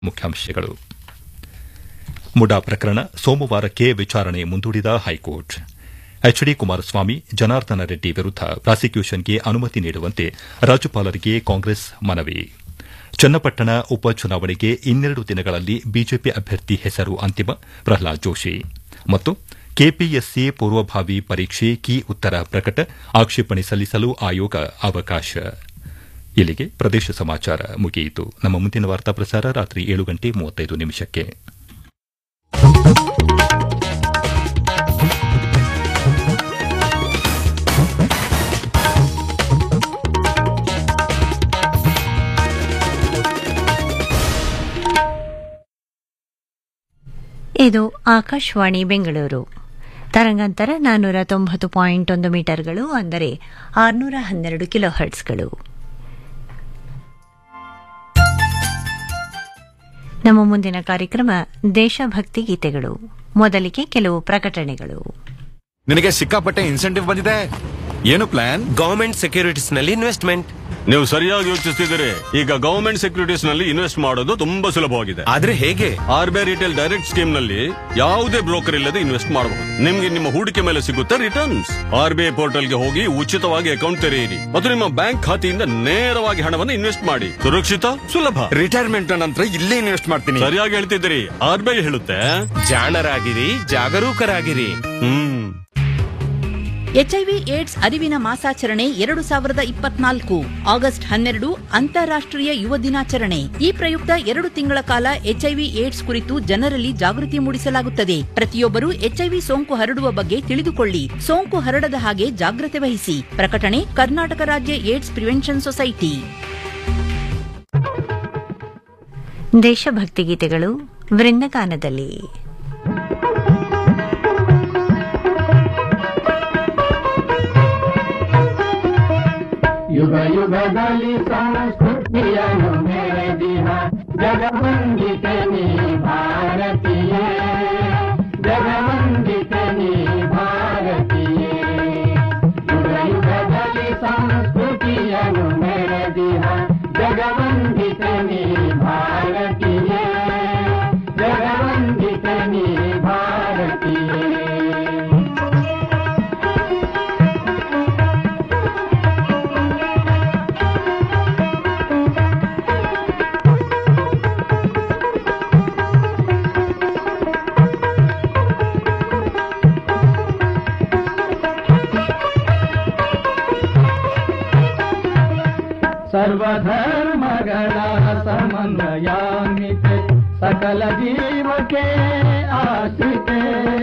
ಮುಖ್ಯಾಂಶಗಳು ಮುಡಾ ಪ್ರಕರಣ ಸೋಮವಾರಕ್ಕೆ ವಿಚಾರಣೆ ಮುಂದೂಡಿದ ಹೈಕೋರ್ಟ್ ಎಚ್ಡಿ ಕುಮಾರಸ್ವಾಮಿ ಜನಾರ್ದನ ರೆಡ್ಡಿ ವಿರುದ್ದ ಪ್ರಾಸಿಕ್ಯೂಷನ್ಗೆ ಅನುಮತಿ ನೀಡುವಂತೆ ರಾಜ್ಯಪಾಲರಿಗೆ ಕಾಂಗ್ರೆಸ್ ಮನವಿ ಚನ್ನಪಟ್ಟಣ ಉಪಚುನಾವಣೆಗೆ ಇನ್ನೆರಡು ದಿನಗಳಲ್ಲಿ ಬಿಜೆಪಿ ಅಭ್ಯರ್ಥಿ ಹೆಸರು ಅಂತಿಮ ಪ್ರಹ್ಲಾದ್ ಜೋಶಿ ಮತ್ತು ಕೆಪಿಎಸ್ಸಿ ಪೂರ್ವಭಾವಿ ಪರೀಕ್ಷೆ ಕೀ ಉತ್ತರ ಪ್ರಕಟ ಆಕ್ಷೇಪಣೆ ಸಲ್ಲಿಸಲು ಆಯೋಗ ಅವಕಾಶ ಇಲ್ಲಿಗೆ ಪ್ರದೇಶ ಸಮಾಚಾರ ಮುಗಿಯಿತು ನಮ್ಮ ಮುಂದಿನ ವಾರ್ತಾ ಪ್ರಸಾರ ರಾತ್ರಿ ಏಳು ಗಂಟೆ ಮೂವತ್ತೈದು ನಿಮಿಷಕ್ಕೆ ಇದು ಆಕಾಶವಾಣಿ ಬೆಂಗಳೂರು ತರಂಗಾಂತರ ನಾನ್ನೂರ ತೊಂಬತ್ತು ಪಾಯಿಂಟ್ ಒಂದು ಮೀಟರ್ಗಳು ಅಂದರೆ ಆರುನೂರ ಹನ್ನೆರಡು ಕಿಲೋ ಹರ್ಟ್ಸ್ಗಳು ನಮ್ಮ ಮುಂದಿನ ಕಾರ್ಯಕ್ರಮ ದೇಶಭಕ್ತಿ ಗೀತೆಗಳು ಮೊದಲಿಗೆ ಕೆಲವು ಪ್ರಕಟಣೆಗಳು ನಿನಗೆ ಸಿಕ್ಕಾಪಟ್ಟೆ ಇನ್ಸೆಂಟಿವ್ ಬಂದಿದೆ ಏನು ಪ್ಲಾನ್ ಗವರ್ಮೆಂಟ್ ಸೆಕ್ಯೂರಿಟೀಸ್ ನಲ್ಲಿ ಇನ್ವೆಸ್ಟ್ಮೆಂಟ್ ನೀವು ಸರಿಯಾಗಿ ಯೋಚಿಸ್ತಿದ್ದೀರಿ ಈಗ ಗವರ್ಮೆಂಟ್ ಸೆಕ್ಯೂರಿಟೀಸ್ ನಲ್ಲಿ ಇನ್ವೆಸ್ಟ್ ಮಾಡೋದು ತುಂಬಾ ಸುಲಭವಾಗಿದೆ ಆದ್ರೆ ಹೇಗೆ R B I retail direct scheme ನಲ್ಲಿ ಯಾವುದೇ ಬ್ರೋಕರ್ ಇಲ್ಲದೆ ಇನ್ವೆಸ್ಟ್ ಮಾಡಬಹುದು ನಿಮ್ಗೆ ನಿಮ್ಮ ಹೂಡಿಕೆ ಮೇಲೆ ಸಿಗುತ್ತೆ returns R B I portal ಗೆ ಹೋಗಿ ಉಚಿತವಾಗಿ ಅಕೌಂಟ್ ತೆರೆಯಿರಿ ಮತ್ತು ನಿಮ್ಮ ಬ್ಯಾಂಕ್ ಖಾತೆಯಿಂದ ನೇರವಾಗಿ ಹಣವನ್ನು ಇನ್ವೆಸ್ಟ್ ಮಾಡಿ ಸುರಕ್ಷಿತ ಸುಲಭ ರಿಟೈರ್ಮೆಂಟ್ ನಂತರ ಇಲ್ಲೇ ಇನ್ವೆಸ್ಟ್ ಮಾಡ್ತೀನಿ ಸರಿಯಾಗಿ ಹೇಳ್ತಿದ್ದೀರಿ ಆರ್ ಬಿ ಐ ಹೇಳುತ್ತೆ ಜಾಣರಾಗಿರಿ ಜಾಗರೂಕರಾಗಿರಿ ಹ್ಮ್ ಎಚ್ಐವಿ ಏಡ್ಸ್ ಅರಿವಿನ ಮಾಸಾಚರಣೆ ಎರಡು ಸಾವಿರದ ಇಪ್ಪತ್ನಾಲ್ಕು ಆಗಸ್ಟ್ ಹನ್ನೆರಡು ಅಂತಾರಾಷ್ಟ್ರೀಯ ಯುವ ದಿನಾಚರಣೆ ಈ ಪ್ರಯುಕ್ತ ಎರಡು ತಿಂಗಳ ಕಾಲ ಎಚ್ಐವಿ ಏಡ್ಸ್ ಕುರಿತು ಜನರಲ್ಲಿ ಜಾಗೃತಿ ಮೂಡಿಸಲಾಗುತ್ತದೆ ಪ್ರತಿಯೊಬ್ಬರು ಎಚ್ಐವಿ ಸೋಂಕು ಹರಡುವ ಬಗ್ಗೆ ತಿಳಿದುಕೊಳ್ಳಿ ಸೋಂಕು ಹರಡದ ಹಾಗೆ ಜಾಗ್ರತೆ ವಹಿಸಿ ಪ್ರಕಟಣೆ ಕರ್ನಾಟಕ ರಾಜ್ಯ ಏಡ್ಸ್ ಪ್ರಿವೆನ್ಷನ್ ಸೊಸೈಟಿ ದೇಶಭಕ್ತಿ ಗೀತೆಗಳು ವೃಂದಗಾನದಲ್ಲಿ ಯುಗ ಯುಗದಲ್ಲಿ ಸಂಸ್ಕೃತಿಯನ್ನು ಮೆರೆದಿಹ ಜಗವಂದಿತ ನೀ ಭಾರತೀಯೇ ಜಗವಂದಿತ ನೀ ಭಾರತೀಯೇ ಯುಗ ಯುಗದಲ್ಲಿ ಸಂಸ್ಕೃತಿಯನ್ನು ಮೆರೆದಿಹ ಜಗವಂದಿತ ನೀ ಭಾರತೀಯೇ ಜಗವಂದಿತ ನೀ ಭಾರತೀಯೇ ಸರ್ವಧರ್ಮಗಳ ಸಮನ್ವಯಾನ್ವಿತೆ ಸಕಲ ಜೀವಕ್ಕೆ ಆಶ್ರಿತೆ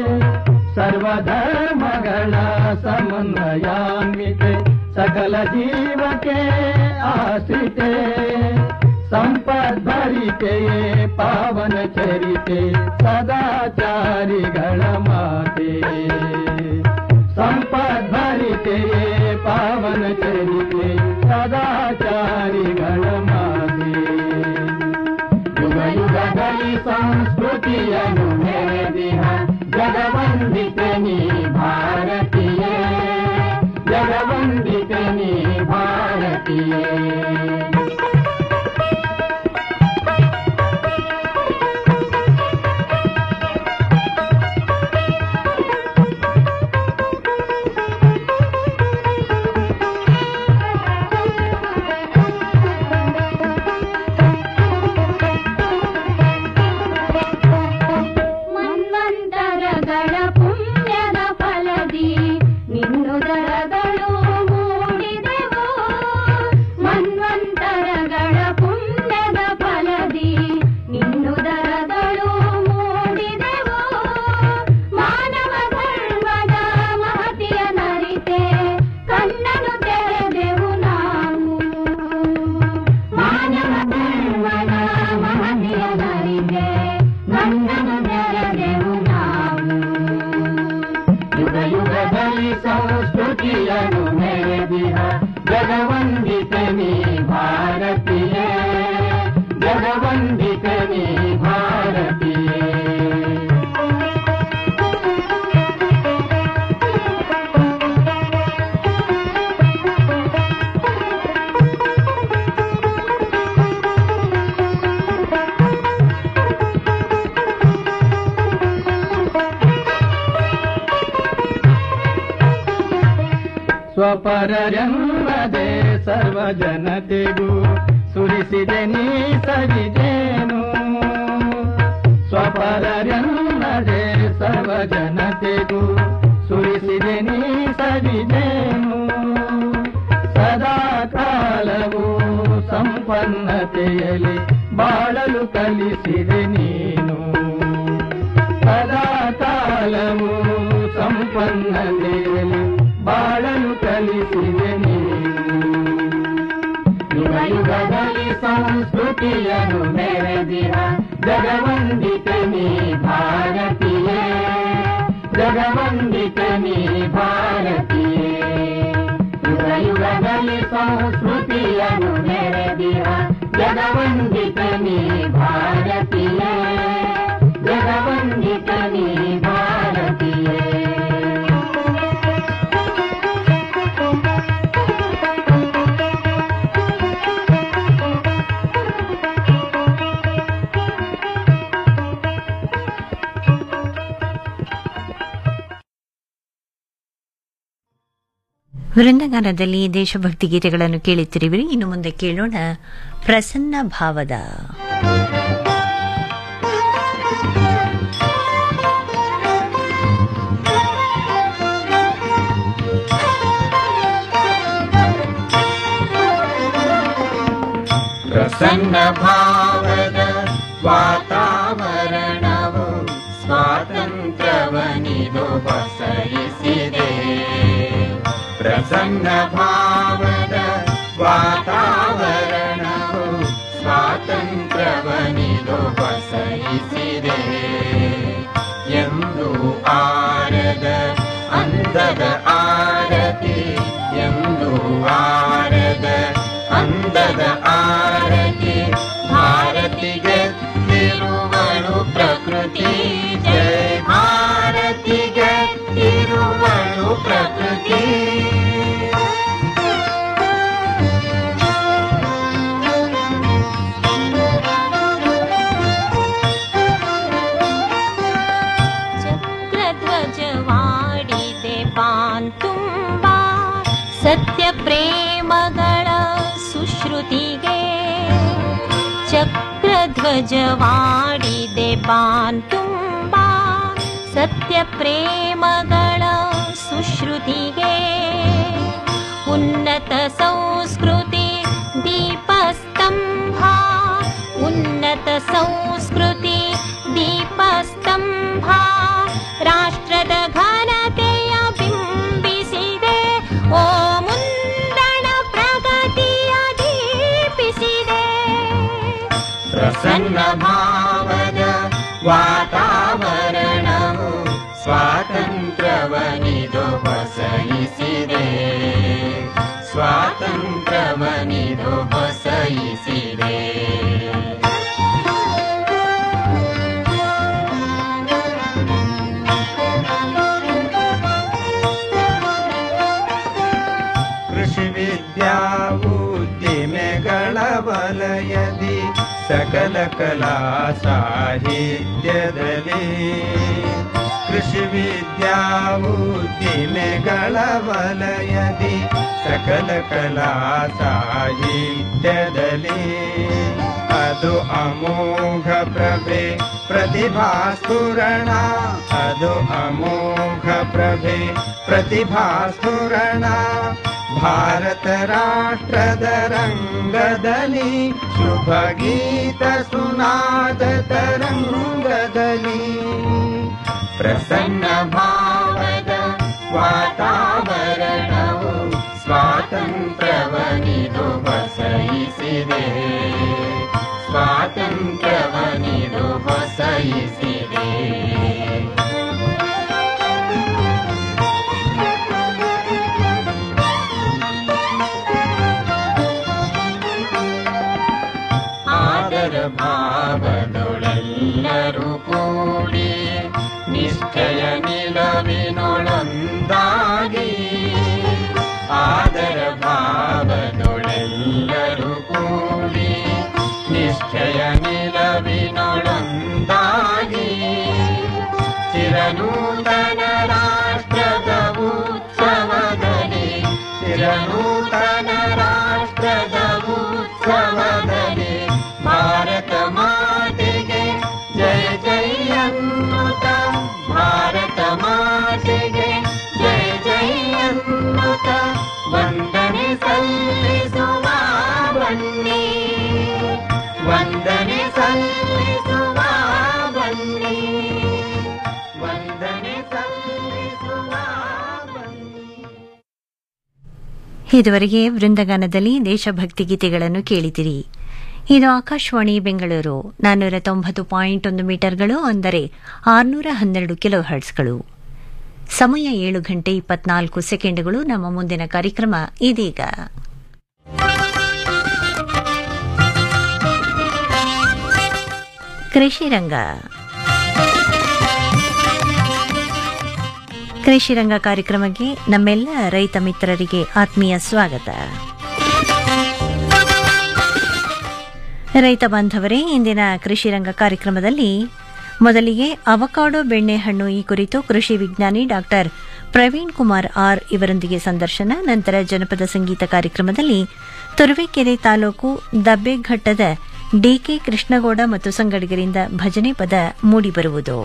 ಸರ್ವಧರ್ಮಗಳ ಸಮನ್ವಯಾನ್ವಿತೆ ಸಕಲ ಜೀವಕ್ಕೆ ಆಶ್ರಿತೆ ಸಂಪದ್ಭರಿತೆಯೇ ಪಾವನ ಚರಿತೆ ಸದಾಚಾರಿಗಳ ಮಾತೆ ಸಂಪದ್ಭರಿತೆಯೇ ಪಾವನ ಚರಿತೆ ಸದಾಚಾರಿಗಳ ಮಾತೆ ಯುಗ ಯುಗದಲ್ಲಿ ಸಂಸ್ಕೃತಿಯನ್ನು ಮೆರೆದಿಹ ಜಗವಂದಿತ ನೀ ಭಾರತೀಯೇ ಜಗವಂದಿತ ನೀ ಭಾರತೀಯೇ ಮನ್ವಂತರಗಳ ಪುಣ್ಯದ ಫಲದಿ ನಿನ್ನುದರಗಳು ಮೂಡಿದೆವು ಮನ್ವಂತರಗಳ ಪುಣ್ಯದ ಫಲದಿ ನಿನ್ನುದರಗಳು ಮೂಡಿದೆವು ಮಾನವ ಧರ್ಮದ ಮಹತಿಯ ನರಿತೆ ಕಣ್ಣನು ತೆರೆದೆವು ನಾವು ಮಾನವ ಧರ್ಮದ ಮಹತಿಯ ನರಿತೆ ಕಣ್ಣನು ತೆರೆದೆವು ನಾವು ಯುಗ ಯುಗದಲ್ಲಿ ಸಂಸ್ಕೃತಿಯನ್ನು ಮೆರೆದಿಹ ಜಗವಂದಿತ ನೀ ಭಾರತೀಯೇ ಜಗವಂದಿತ ನೀ ಭಾರತೀಯೇ ಸ್ವಪರರೆನ್ನದೆ ಸರ್ವ ಜನತೆಗೂ ಸುರಿಸಿದೆ ನೀ ಸವಿಜೇನು ಸ್ವಪರರೆನ್ನದೆ ಸರ್ವ ಜನತೆಗೂ ಸುರಿಸಿದೆ ನೀ ಸವಿಜೇನು ಸದಾ ಕಾಲವು ಸಂಪನ್ನತೆಯಲ್ಲಿ ಬಾಳಲು ಕಲಿಸಿದೆ ನೀನು ಸದಾ ಕಾಲವು ಸಂಪನ್ನತೆಯಲ್ಲಿ ಬಾಳಲು ಕಲಿಸಿದೆ ನೀನು ಯುಗ ಯುಗದಲ್ಲಿ ಸಂಸ್ಕೃತಿಯನ್ನು ಮೆರೆದಿರ ಜಗವಂದಿತ ನೀ ಭಾರತೀಯೇ ಜಗವಂದಿತ ನೀ ಭಾರತೀಯೇ ಯುಗ ಯುಗದಲ್ಲಿ ಸಂಸ್ಕೃತಿಯನ್ನು ಮೆರೆದಿರ ಜಗವಂದಿತ ನೀ ಭಾರತೀಯೇ ಜಗವಂದಿತ ನೀ ಭಾರತೀಯೇ ವೃಂದಗಾನದಲ್ಲಿ ದೇಶಭಕ್ತಿ ಗೀತೆಗಳನ್ನು ಕೇಳುತ್ತಿರುವಿರಿ ಇನ್ನು ಮುಂದೆ ಕೇಳೋಣ ಪ್ರಸನ್ನ ಭಾವದ ಪ್ರಸನ್ನ ಭಾವದ ವಾತಾವರಣವು ಸ್ವಾತಂತ್ರ್ಯವನಿದು ಬಸಯಿಸಿದೆ ಪ್ರಸನ್ನ ಭಾವದ ವಾತಾವರಣವು ಸ್ವಾತಂತ್ರ್ಯವನಿದು ಬಸಯಿಸಿದೆ ಎಂದು ಆರದ ಅಂದದ ಆರತಿ ಎಂದು ಆರದ ಅಂದದ ಆರತಿ ಭಾರತಿಗೆ ತಿರುವಳು ಪ್ರಕೃತಿ ಜಯ ಭಾರತಿಗೆ ತಿರುವಳು ಪ್ರಕೃತಿ ಚಕ್ರಧ್ವಜವಾಡಿದೆ ಪಾಂತುಂಬ ಸತ್ಯ ಪ್ರೇಮಗಳ ಸುಶ್ರುತಿಗೆ ಚಕ್ರಧ್ವಜವಾಡಿದೆ ಪಾಂತುಂಬ ಸತ್ಯ ಪ್ರೇಮಗಳ ಸುಶ್ರುತಿಗೆ ಉನ್ನತ ಸಂಸ್ಕೃತಿ ದೀಪಸ್ತಂಭ ಉನ್ನತ ಸಂಸ್ಕೃತಿ ದೀಪಸ್ತಂಭ ರಾಷ್ಟ್ರದ ಘನತೆಯ ಬಿಂಬಿಸಿದೆ ಓ ಮುಂದಣ ಪ್ರಗತಿಯ ದೀಪಿಸಿದೆ ಪ್ರಸನ್ನ ಭಾವದ ವಾತಾವರಣವು ಸ್ವಾತಂತ್ರ್ಯವನಿದು ಬಸಯಿಸಿದೆ ಸ್ವಾತಂತ್ರ್ಯವನಿದು ಬಸಯಿಸಿದೆ ಕೃಷಿ ವಿದ್ಯಾ ಉದ್ದಿಮೆಗಳ ವಲಯದಿ ಸಕಲ ಕಲಾ ಸಾಹಿತ್ಯದಲ್ಲಿ ಕೃಷಿ ವಿದ್ಯಾ ಉದ್ದಿಮೆಗಳ ವಲಯದಿ ಸಕಲ ಕಲಾ ಸಾಹಿತ್ಯದಲ್ಲಿ ಅದು ಅಮೋಘ ಪ್ರಭೆ ಪ್ರತಿಭಾಸ್ಫುರಣ ಅದು ಅಮೋಘ ಪ್ರಭೆ ಪ್ರತಿಭಾಸ್ಫುರಣ ಭಾರತ ರಾಷ್ಟ್ರದ ರಂಗದಲ್ಲಿ ಶುಭ ಗೀತ ಸುನಾದ ತರಂಗದಲ್ಲಿ ಪ್ರಸನ್ನ ಭಾವದ ವಾತಾವರಣವು ಸ್ವಾತಂತ್ರ್ಯವನಿದು ಬಸಯಿಸಿದೆ ಸ್ವಾತಂತ್ರ್ಯವನಿದು ಬಸಯಿಸಿದೆ ಆದರ ಭಾವದೊಳೆಲ್ಲರೂ ಕೂಡಿ ನಿಶ್ಚಯ ನಿಲವಿನೊಳೊಂದಾಗಿ ಆದರ ಭಾವದೊಳೆಲ್ಲರೂ ಕೂಡಿ ನಿಶ್ಚಯ ನಿಲವಿನೊಳೊಂದಾಗಿ ಚಿರನೂತನ ರಾಷ್ಟ್ರದ ಉತ್ಸವದಲ್ಲಿ ಇದುವರೆಗೆ ವೃಂದಗಾನದಲ್ಲಿ ದೇಶಭಕ್ತಿ ಗೀತೆಗಳನ್ನು ಕೇಳಿದಿರಿ ಇದು ಆಕಾಶವಾಣಿ ಬೆಂಗಳೂರು ನಾನ್ನೂರ ತೊಂಬತ್ತು ಪಾಯಿಂಟ್ ಒಂದು ಮೀಟರ್ಗಳು ಅಂದರೆ ಆರುನೂರ ಹನ್ನೆರಡು ಕಿಲೋ ಹರ್ಟ್ಸ್ಗಳು ಸಮಯ ಏಳು ಗಂಟೆ ಇಪ್ಪತ್ನಾಲ್ಕು ಸೆಕೆಂಡ್ಗಳು ನಮ್ಮ ಮುಂದಿನ ಕಾರ್ಯಕ್ರಮ ಇದೀಗ ಕೃಷಿ ರಂಗ ಕೃಷಿ ರಂಗ ಕಾರ್ಯಕ್ರಮಕ್ಕೆ ನಮ್ಮೆಲ್ಲ ರೈತ ಮಿತ್ರರಿಗೆ ಆತ್ಮೀಯ ಸ್ವಾಗತ ರೈತ ಬಾಂಧವರೇ ಇಂದಿನ ಕೃಷಿ ರಂಗ ಕಾರ್ಯಕ್ರಮದಲ್ಲಿ ಮೊದಲಿಗೆ ಅವಕಾಡೋ ಬೆಣ್ಣೆಹಣ್ಣು ಈ ಕುರಿತು ಕೃಷಿ ವಿಜ್ಞಾನಿ ಡಾಕ್ಟರ್ ಪ್ರವೀಣ್ ಕುಮಾರ್ ಆರ್ ಇವರೊಂದಿಗೆ ಸಂದರ್ಶನ ನಂತರ ಜನಪದ ಸಂಗೀತ ಕಾರ್ಯಕ್ರಮದಲ್ಲಿ ತುರುವೇಕೆರೆ ತಾಲೂಕು ದಬ್ಬೆಘಟ್ಟದ ಡಿಕೆ ಕೃಷ್ಣಗೌಡ ಮತ್ತು ಸಂಗಡಿಗರಿಂದ ಭಜನೆ ಪದ ಮೂಡಿಬರುವುದು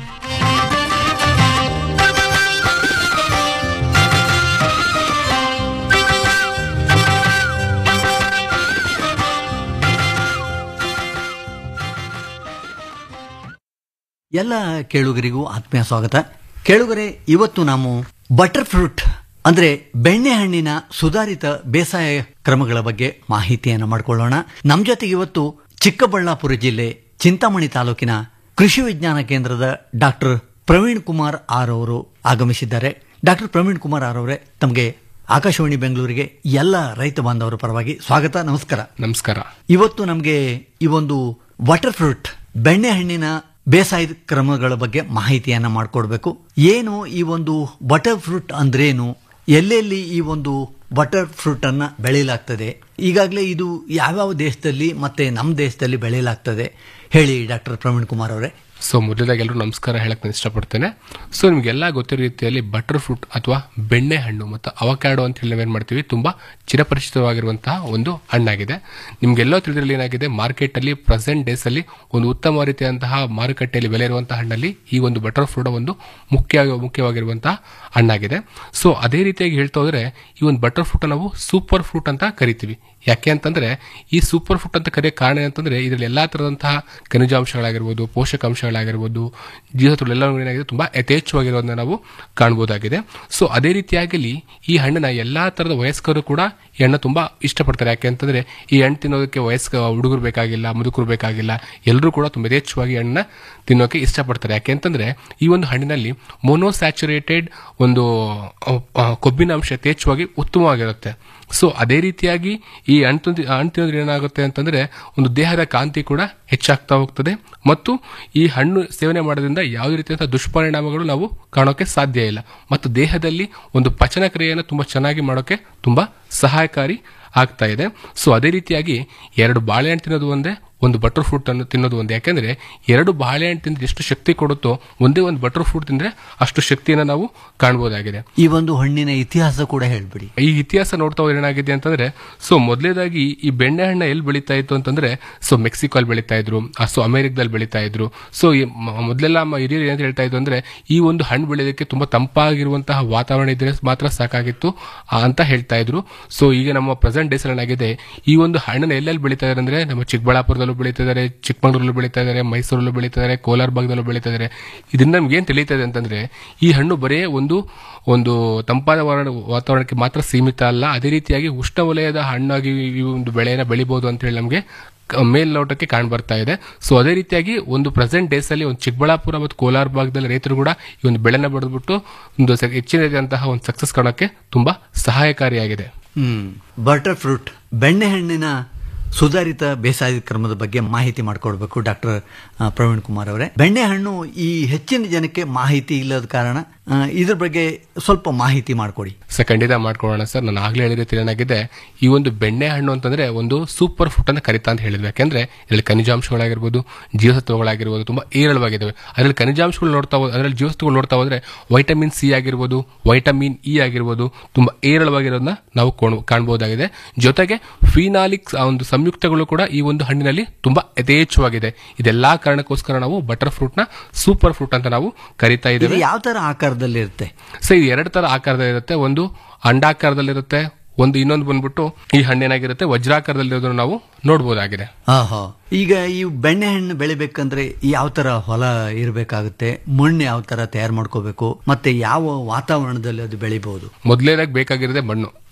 ಎಲ್ಲ ಕೇಳುಗರಿಗೂ ಆತ್ಮೀಯ ಸ್ವಾಗತ ಕೇಳುಗರೆ ಇವತ್ತು ನಾವು ಬಟರ್ ಫ್ರೂಟ್ ಅಂದ್ರೆ ಬೆಣ್ಣೆಹಣ್ಣಿನ ಸುಧಾರಿತ ಬೇಸಾಯ ಕ್ರಮಗಳ ಬಗ್ಗೆ ಮಾಹಿತಿಯನ್ನು ಮಾಡಿಕೊಳ್ಳೋಣ ನಮ್ಮ ಜೊತೆಗೆ ಇವತ್ತು ಚಿಕ್ಕಬಳ್ಳಾಪುರ ಜಿಲ್ಲೆ ಚಿಂತಾಮಣಿ ತಾಲೂಕಿನ ಕೃಷಿ ವಿಜ್ಞಾನ ಕೇಂದ್ರದ ಡಾಕ್ಟರ್ ಪ್ರವೀಣ್ ಕುಮಾರ್ ಆರ್ ಅವರು ಆಗಮಿಸಿದ್ದಾರೆ ಡಾಕ್ಟರ್ ಪ್ರವೀಣ್ ಕುಮಾರ್ ಆರ್ ಅವರೇ ತಮಗೆ ಆಕಾಶವಾಣಿ ಬೆಂಗಳೂರಿಗೆ ಎಲ್ಲ ರೈತ ಬಾಂಧವರ ಪರವಾಗಿ ಸ್ವಾಗತ ನಮಸ್ಕಾರ ನಮಸ್ಕಾರ ಇವತ್ತು ನಮಗೆ ಈ ಒಂದು ವಾಟರ್ ಫ್ರೂಟ್ ಬೆಣ್ಣೆಹಣ್ಣಿನ ಬೇಸಾಯದ ಕ್ರಮಗಳ ಬಗ್ಗೆ ಮಾಹಿತಿಯನ್ನ ಮಾಡಿಕೊಡ್ಬೇಕು ಏನು ಈ ಒಂದು ಬಟರ್ ಫ್ರೂಟ್ ಅಂದ್ರೇನು ಎಲ್ಲೆಲ್ಲಿ ಈ ಒಂದು ಬಟರ್ ಫ್ರೂಟ್ ಅನ್ನ ಬೆಳೆಯಲಾಗ್ತದೆ ಈಗಾಗಲೇ ಇದು ಯಾವ್ಯಾವ ದೇಶದಲ್ಲಿ ಮತ್ತೆ ನಮ್ಮ ದೇಶದಲ್ಲಿ ಬೆಳೆಯಲಾಗ್ತದೆ ಹೇಳಿ ಡಾಕ್ಟರ್ ಪ್ರವೀಣ್ ಕುಮಾರ್ ಅವರೇ ಸೊ ಮೊದಲದಾಗಿ ಎಲ್ಲರೂ ನಮಸ್ಕಾರ ಹೇಳಕ್ ನಾನು ಇಷ್ಟಪಡ್ತೇನೆ ಸೊ ನಿಮಗೆಲ್ಲ ಗೊತ್ತಿರೋ ರೀತಿಯಲ್ಲಿ ಬಟರ್ ಫ್ರೂಟ್ ಅಥವಾ ಬೆಣ್ಣೆ ಹಣ್ಣು ಮತ್ತು ಅವಕ್ಯಾಡೋ ಅಂತ ಹೇಳಿ ನಾವೇನು ಮಾಡ್ತೀವಿ ತುಂಬ ಚಿರಪರಿಚಿತವಾಗಿರುವಂತಹ ಒಂದು ಹಣ್ಣಾಗಿದೆ ನಿಮ್ಗೆಲ್ಲೋ ತಿಳಿದಿರಲಿ ಏನಾಗಿದೆ ಮಾರ್ಕೆಟಲ್ಲಿ ಪ್ರೆಸೆಂಟ್ ಡೇಸಲ್ಲಿ ಒಂದು ಉತ್ತಮ ರೀತಿಯಾದಂತಹ ಮಾರುಕಟ್ಟೆಯಲ್ಲಿ ಬೆಲೆ ಇರುವಂತಹ ಹಣ್ಣಲ್ಲಿ ಈ ಒಂದು ಬಟರ್ ಫ್ರೂಟ್ ಒಂದು ಮುಖ್ಯ ಮುಖ್ಯವಾಗಿರುವಂತಹ ಹಣ್ಣಾಗಿದೆ ಸೊ ಅದೇ ರೀತಿಯಾಗಿ ಹೇಳ್ತಾ ಹೋದ್ರೆ ಈ ಒಂದು ಬಟರ್ ಫ್ರೂಟ್ ನಾವು ಸೂಪರ್ ಫ್ರೂಟ್ ಅಂತ ಕರಿತೀವಿ ಯಾಕೆ ಅಂತಂದ್ರೆ ಈ ಸೂಪರ್ ಫುಡ್ ಅಂತ ಕರೆಯೋ ಕಾರಣ ಅಂತಂದ್ರೆ ಇದರಲ್ಲಿ ಎಲ್ಲಾ ತರದಂತಹ ಖನಿಜಾಂಶಗಳಾಗಿರ್ಬೋದು ಪೋಷಕಾಂಶಗಳಾಗಿರ್ಬೋದು ಜೀವಸತ್ವಗಳೆಲ್ಲ ಏನಾಗಿದೆ ತುಂಬಾ ಯಥೇಚ್ಛವಾಗಿರೋದನ್ನ ನಾವು ಕಾಣಬಹುದಾಗಿದೆ ಸೊ ಅದೇ ರೀತಿಯಾಗಿ ಈ ಹಣ್ಣನ್ನ ಎಲ್ಲಾ ತರದ ವಯಸ್ಕರು ಕೂಡ ಈ ಹಣ್ಣು ತುಂಬಾ ಇಷ್ಟಪಡ್ತಾರೆ ಯಾಕೆ ಅಂತಂದ್ರೆ ಈ ಹಣ್ಣು ತಿನ್ನೋದಕ್ಕೆ ವಯಸ್ಕ ಹುಡುಗರು ಬೇಕಾಗಿಲ್ಲ ಮುದುಕರು ಬೇಕಾಗಿಲ್ಲ ಎಲ್ಲರೂ ಕೂಡ ತುಂಬಾ ಯಥೇಚ್ಛವಾಗಿ ಹಣ್ಣನ್ನ ತಿನ್ನೋಕೆ ಇಷ್ಟಪಡ್ತಾರೆ ಯಾಕೆ ಅಂತಂದ್ರೆ ಈ ಒಂದು ಹಣ್ಣಿನಲ್ಲಿ ಮೊನೋಸ್ಯಾಚುರೇಟೆಡ್ ಒಂದು ಅಹ್, ಅಹ್, ಕೊಬ್ಬಿನ ಅಂಶ ಯಥೇಚ್ಛವಾಗಿ ಉತ್ತಮವಾಗಿರುತ್ತೆ ಸೊ ಅದೇ ರೀತಿಯಾಗಿ ಈ ಹಣ್ಣು ತಿಂದ್- ಹಣ್ಣು ತಿನ್ನೋದ್ರಿಂದ ಏನಾಗುತ್ತೆ ಅಂತಂದ್ರೆ ಒಂದು ದೇಹದ ಕಾಂತಿ ಕೂಡ ಹೆಚ್ಚಾಗ್ತಾ ಹೋಗ್ತದೆ ಮತ್ತು ಈ ಹಣ್ಣು ಸೇವನೆ ಮಾಡೋದ್ರಿಂದ ಯಾವುದೇ ರೀತಿಯಾದ ದುಷ್ಪರಿಣಾಮಗಳು ನಾವು ಕಾಣೋಕೆ ಸಾಧ್ಯ ಇಲ್ಲ ಮತ್ತು ದೇಹದಲ್ಲಿ ಒಂದು ಪಚನ ಕ್ರಿಯೆಯನ್ನು ತುಂಬಾ ಚೆನ್ನಾಗಿ ಮಾಡೋಕೆ ತುಂಬಾ ಸಹಾಯಕಾರಿ ಆಗ್ತಾ ಇದೆ ಸೊ ಅದೇ ರೀತಿಯಾಗಿ ಎರಡು ಬಾಳೆಹಣ್ಣು ತಿನ್ನೋದು ಒಂದೇ ಒಂದು ಬಟರ್ ಫ್ರೂಟ್ ಅನ್ನು ತಿನ್ನೋದು ಒಂದೇ ಯಾಕೆಂದ್ರೆ ಎರಡು ಬಾಳೆಹಣ್ಣು ತಿಂದ್ರೆ ಎಷ್ಟು ಶಕ್ತಿ ಕೊಡುತ್ತೋ ಒಂದೇ ಒಂದು ಬಟರ್ ಫ್ರೂಟ್ ತಿಂದ್ರೆ ಅಷ್ಟು ಶಕ್ತಿಯನ್ನು ನಾವು ಕಾಣಬಹುದಾಗಿದೆ ಈ ಒಂದು ಹಣ್ಣಿನ ಇತಿಹಾಸ ಕೂಡ ಹೇಳ್ಬಿಡಿ ಈ ಇತಿಹಾಸ ನೋಡ್ತಾ ಹೋದ್ರೆ ಏನಾಗಿದೆ ಅಂತಂದ್ರೆ ಸೊ ಮೊದಲೇದಾಗಿ ಈ ಬೆಣ್ಣೆಹಣ್ಣ ಎಲ್ಲಿ ಬೆಳೀತಾ ಇತ್ತು ಅಂತಂದ್ರೆ ಸೊ ಮೆಕ್ಸಿಕೋಲ್ ಬೆಳೀತಾ ಇದ್ರು ಸೊ ಅಮೆರಿಕದಲ್ಲಿ ಬೆಳೀತಾ ಇದ್ರು ಸೊ ಮೊದಲೆಲ್ಲ ನಮ್ಮ ಹಿರಿಯರು ಏನ್ ಹೇಳ್ತಾ ಇದ್ರು ಅಂದ್ರೆ ಈ ಒಂದು ಹಣ್ಣು ಬೆಳೆಯೋದಕ್ಕೆ ತುಂಬಾ ತಂಪಾಗಿರುವಂತಹ ವಾತಾವರಣ ಇದ್ರೆ ಮಾತ್ರ ಸಾಕಾಗಿತ್ತು ಆ, ಅಂತ ಹೇಳ್ತಾ ಇದ್ರು ಸೊ ಈಗ ನಮ್ಮ ಪ್ರೆಸೆಂಟ್ ಡೇಸ್ ಏನಾಗಿದೆ ಈ ಒಂದು ಹಣ್ಣನ್ನ ಎಲ್ಲೆಲ್ಲಿ ಬೆಳೀತಾ ಇದಾರೆ ಅಂದ್ರೆ ನಮ್ಮ ಚಿಕ್ಕಬಳ್ಳಾಪುರದಲ್ಲೂ ಬೆಳೀತಾ ಇದಾರೆ ಚಿಕ್ಕಮಗಳೂರಲ್ಲೂ ಬೆಳೀತಾ ಇದಾರೆ ಮೈಸೂರಲ್ಲೂ ಬೆಳೀತಾ ಇದಾರೆ ಕೋಲಾರ ಭಾಗದಲ್ಲೂ ಬೆಳೀತಾ ಇದಾರೆ ಇದರಿಂದ ನಮ್ಗೆ ಏನ್ ತಿಳಿತಾ ಇದೆ ಅಂತಂದ್ರೆ ಈ ಹಣ್ಣು ಬರೇ ಒಂದು ಒಂದು ತಂಪಾದ ವಾರ- ವಾತಾವರಣಕ್ಕೆ ಮಾತ್ರ ಸೀಮಿತ ಅಲ್ಲ ಅದೇ ರೀತಿಯಾಗಿ ಉಷ್ಣವಲಯದ ಹಣ್ಣಾಗಿ ಈ ಒಂದು ಬೆಳೆಯನ್ನ ಬೆಳಿಬಹುದು ಅಂತ ಹೇಳಿ ನಮಗೆ ಮೇಲ್ನೋಟಕ್ಕೆ ಕಾಣ್ ಬರ್ತಾ ಇದೆ ಸೊ ಅದೇ ರೀತಿಯಾಗಿ ಒಂದು ಪ್ರೆಸೆಂಟ್ ಡೇಸ್ ಅಲ್ಲಿ ಒಂದು ಚಿಕ್ಕಬಳ್ಳಾಪುರ ಮತ್ತು ಕೋಲಾರ ಭಾಗದಲ್ಲಿ ರೈತರು ಕೂಡ ಈ ಒಂದು ಬೆಳೆನ ಬೆಳೆದ್ಬಿಟ್ಟು ಒಂದು ಸ- ಹೆಚ್ಚಿನ ರೀತಿಯಂತಹ ಒಂದು ಸಕ್ಸಸ್ ಕಾಣೋಕೆ ತುಂಬಾ ಸಹಾಯಕಾರಿಯಾಗಿದೆ ಹ್ಮ್ ಬಟರ್ ಫ್ರೂಟ್ ಬೆಣ್ಣೆಹಣ್ಣಿನ ಸುಧಾರಿತ ಬೇಸಾಯ ಕ್ರಮದ ಬಗ್ಗೆ ಮಾಹಿತಿ ಮಾಡಿಕೊಡ್ಬೇಕು ಡಾಕ್ಟರ್ ಪ್ರವೀಣ್ ಕುಮಾರ್ ಅವರೇ ಬೆಣ್ಣೆಹಣ್ಣು ಈ ಹೆಚ್ಚಿನ ಜನಕ್ಕೆ ಮಾಹಿತಿ ಇಲ್ಲದ ಕಾರಣ ಆ, ಇದ್ರ ಬಗ್ಗೆ ಸ್ವಲ್ಪ ಮಾಹಿತಿ ಮಾಡಿಕೊಡಿ ಸರ್ ಖಂಡಿತ ಮಾಡ್ಕೊಳ್ಳೋಣ ಸರ್ ನಾನು ಆಗ್ಲೇ ಹೇಳಿದ ರೀತಿ ಏನಾಗಿದೆ ಈ ಒಂದು ಬೆಣ್ಣೆ ಹಣ್ಣು ಅಂತಂದ್ರೆ ಒಂದು ಸೂಪರ್ ಫುಡ್ ಅಂತ ಕರಿತಾ ಅಂತ ಹೇಳಿದ್ವಿ ಯಾಕೆಂದ್ರೆ ಇದರಲ್ಲಿ ಖನಿಜಾಂಶಗಳಾಗಿರ್ಬೋದು ಜೀವಸತ್ವಗಳಾಗಿರ್ಬೋದು ತುಂಬಾ ಏರಳವಾಗಿದೆ ಅದರಲ್ಲಿ ಖನಿಜಾಂಶಗಳು ನೋಡ್ತಾ ಹೋದ್- ಅದರಲ್ಲಿ ಜೀವಸತ್ವಗಳು ನೋಡ್ತಾ ಹೋದ್ರೆ ವೈಟಮಿನ್ ಸಿ ಆಗಿರ್ಬೋದು ವೈಟಮಿನ್ ಇ ಆಗಿರ್ಬೋದು ತುಂಬಾ ಏರಳವಾಗಿರೋದನ್ನ ನಾವು ಕೋಣ್- ಕಾಣಬಹುದಾಗಿದೆ ಜೊತೆಗೆ ಫಿನಾಲಿಕ್ಸ್ ಆ ಒಂದು ಸಂಯುಕ್ತಗಳು ಕೂಡ ಈ ಒಂದು ಹಣ್ಣಿನಲ್ಲಿ ತುಂಬಾ ಯಥೇಚ್ಛವಾಗಿದೆ ಇದೆಲ್ಲಾ ಕಾರಣಕ್ಕೋಸ್ಕರ ನಾವು ಬಟರ್ ಫ್ರೂಟ್ ನ ಸೂಪರ್ ಫ್ರೂಟ್ ಅಂತ ನಾವು ಕರಿತಾ ಇದು ಇದ್ದೇವೆ ಯಾವ ತರ ಆಕಾರದಲ್ಲಿ ಇರುತ್ತೆ ಸೊ ಇದು ಎರಡು ತರ ಆಕಾರದಲ್ಲಿರುತ್ತೆ ಒಂದು ಅಂಡಾಕಾರದಲ್ಲಿರುತ್ತೆ ಒಂದು ಇನ್ನೊಂದು ಬಂದ್ಬಿಟ್ಟು ಈ ಹಣ್ಣೇನಾಗಿರುತ್ತೆ ವಜ್ರಾಕಾರದಲ್ಲಿರೋದನ್ನು ನಾವು ನೋಡಬಹುದಾಗಿದೆ ಆಹಾ ಈಗ ಈ ಬೆಣ್ಣೆಹಣ್ಣು ಬೆಳಿಬೇಕಂದ್ರೆ ಯಾವ ತರ ಹೊಲ ಇರಬೇಕಾಗುತ್ತೆ ಮಣ್ಣು ಯಾವ ತರ ತಯಾರು ಮಾಡ್ಕೋಬೇಕು ಮತ್ತೆ ಯಾವ ವಾತಾವರಣದಲ್ಲಿ ಅದು ಬೆಳಿಬಹುದು ಮೊದಲನೇದಾಗಿ ಬೇಕಾಗಿರೋದೇ ಮಣ್ಣು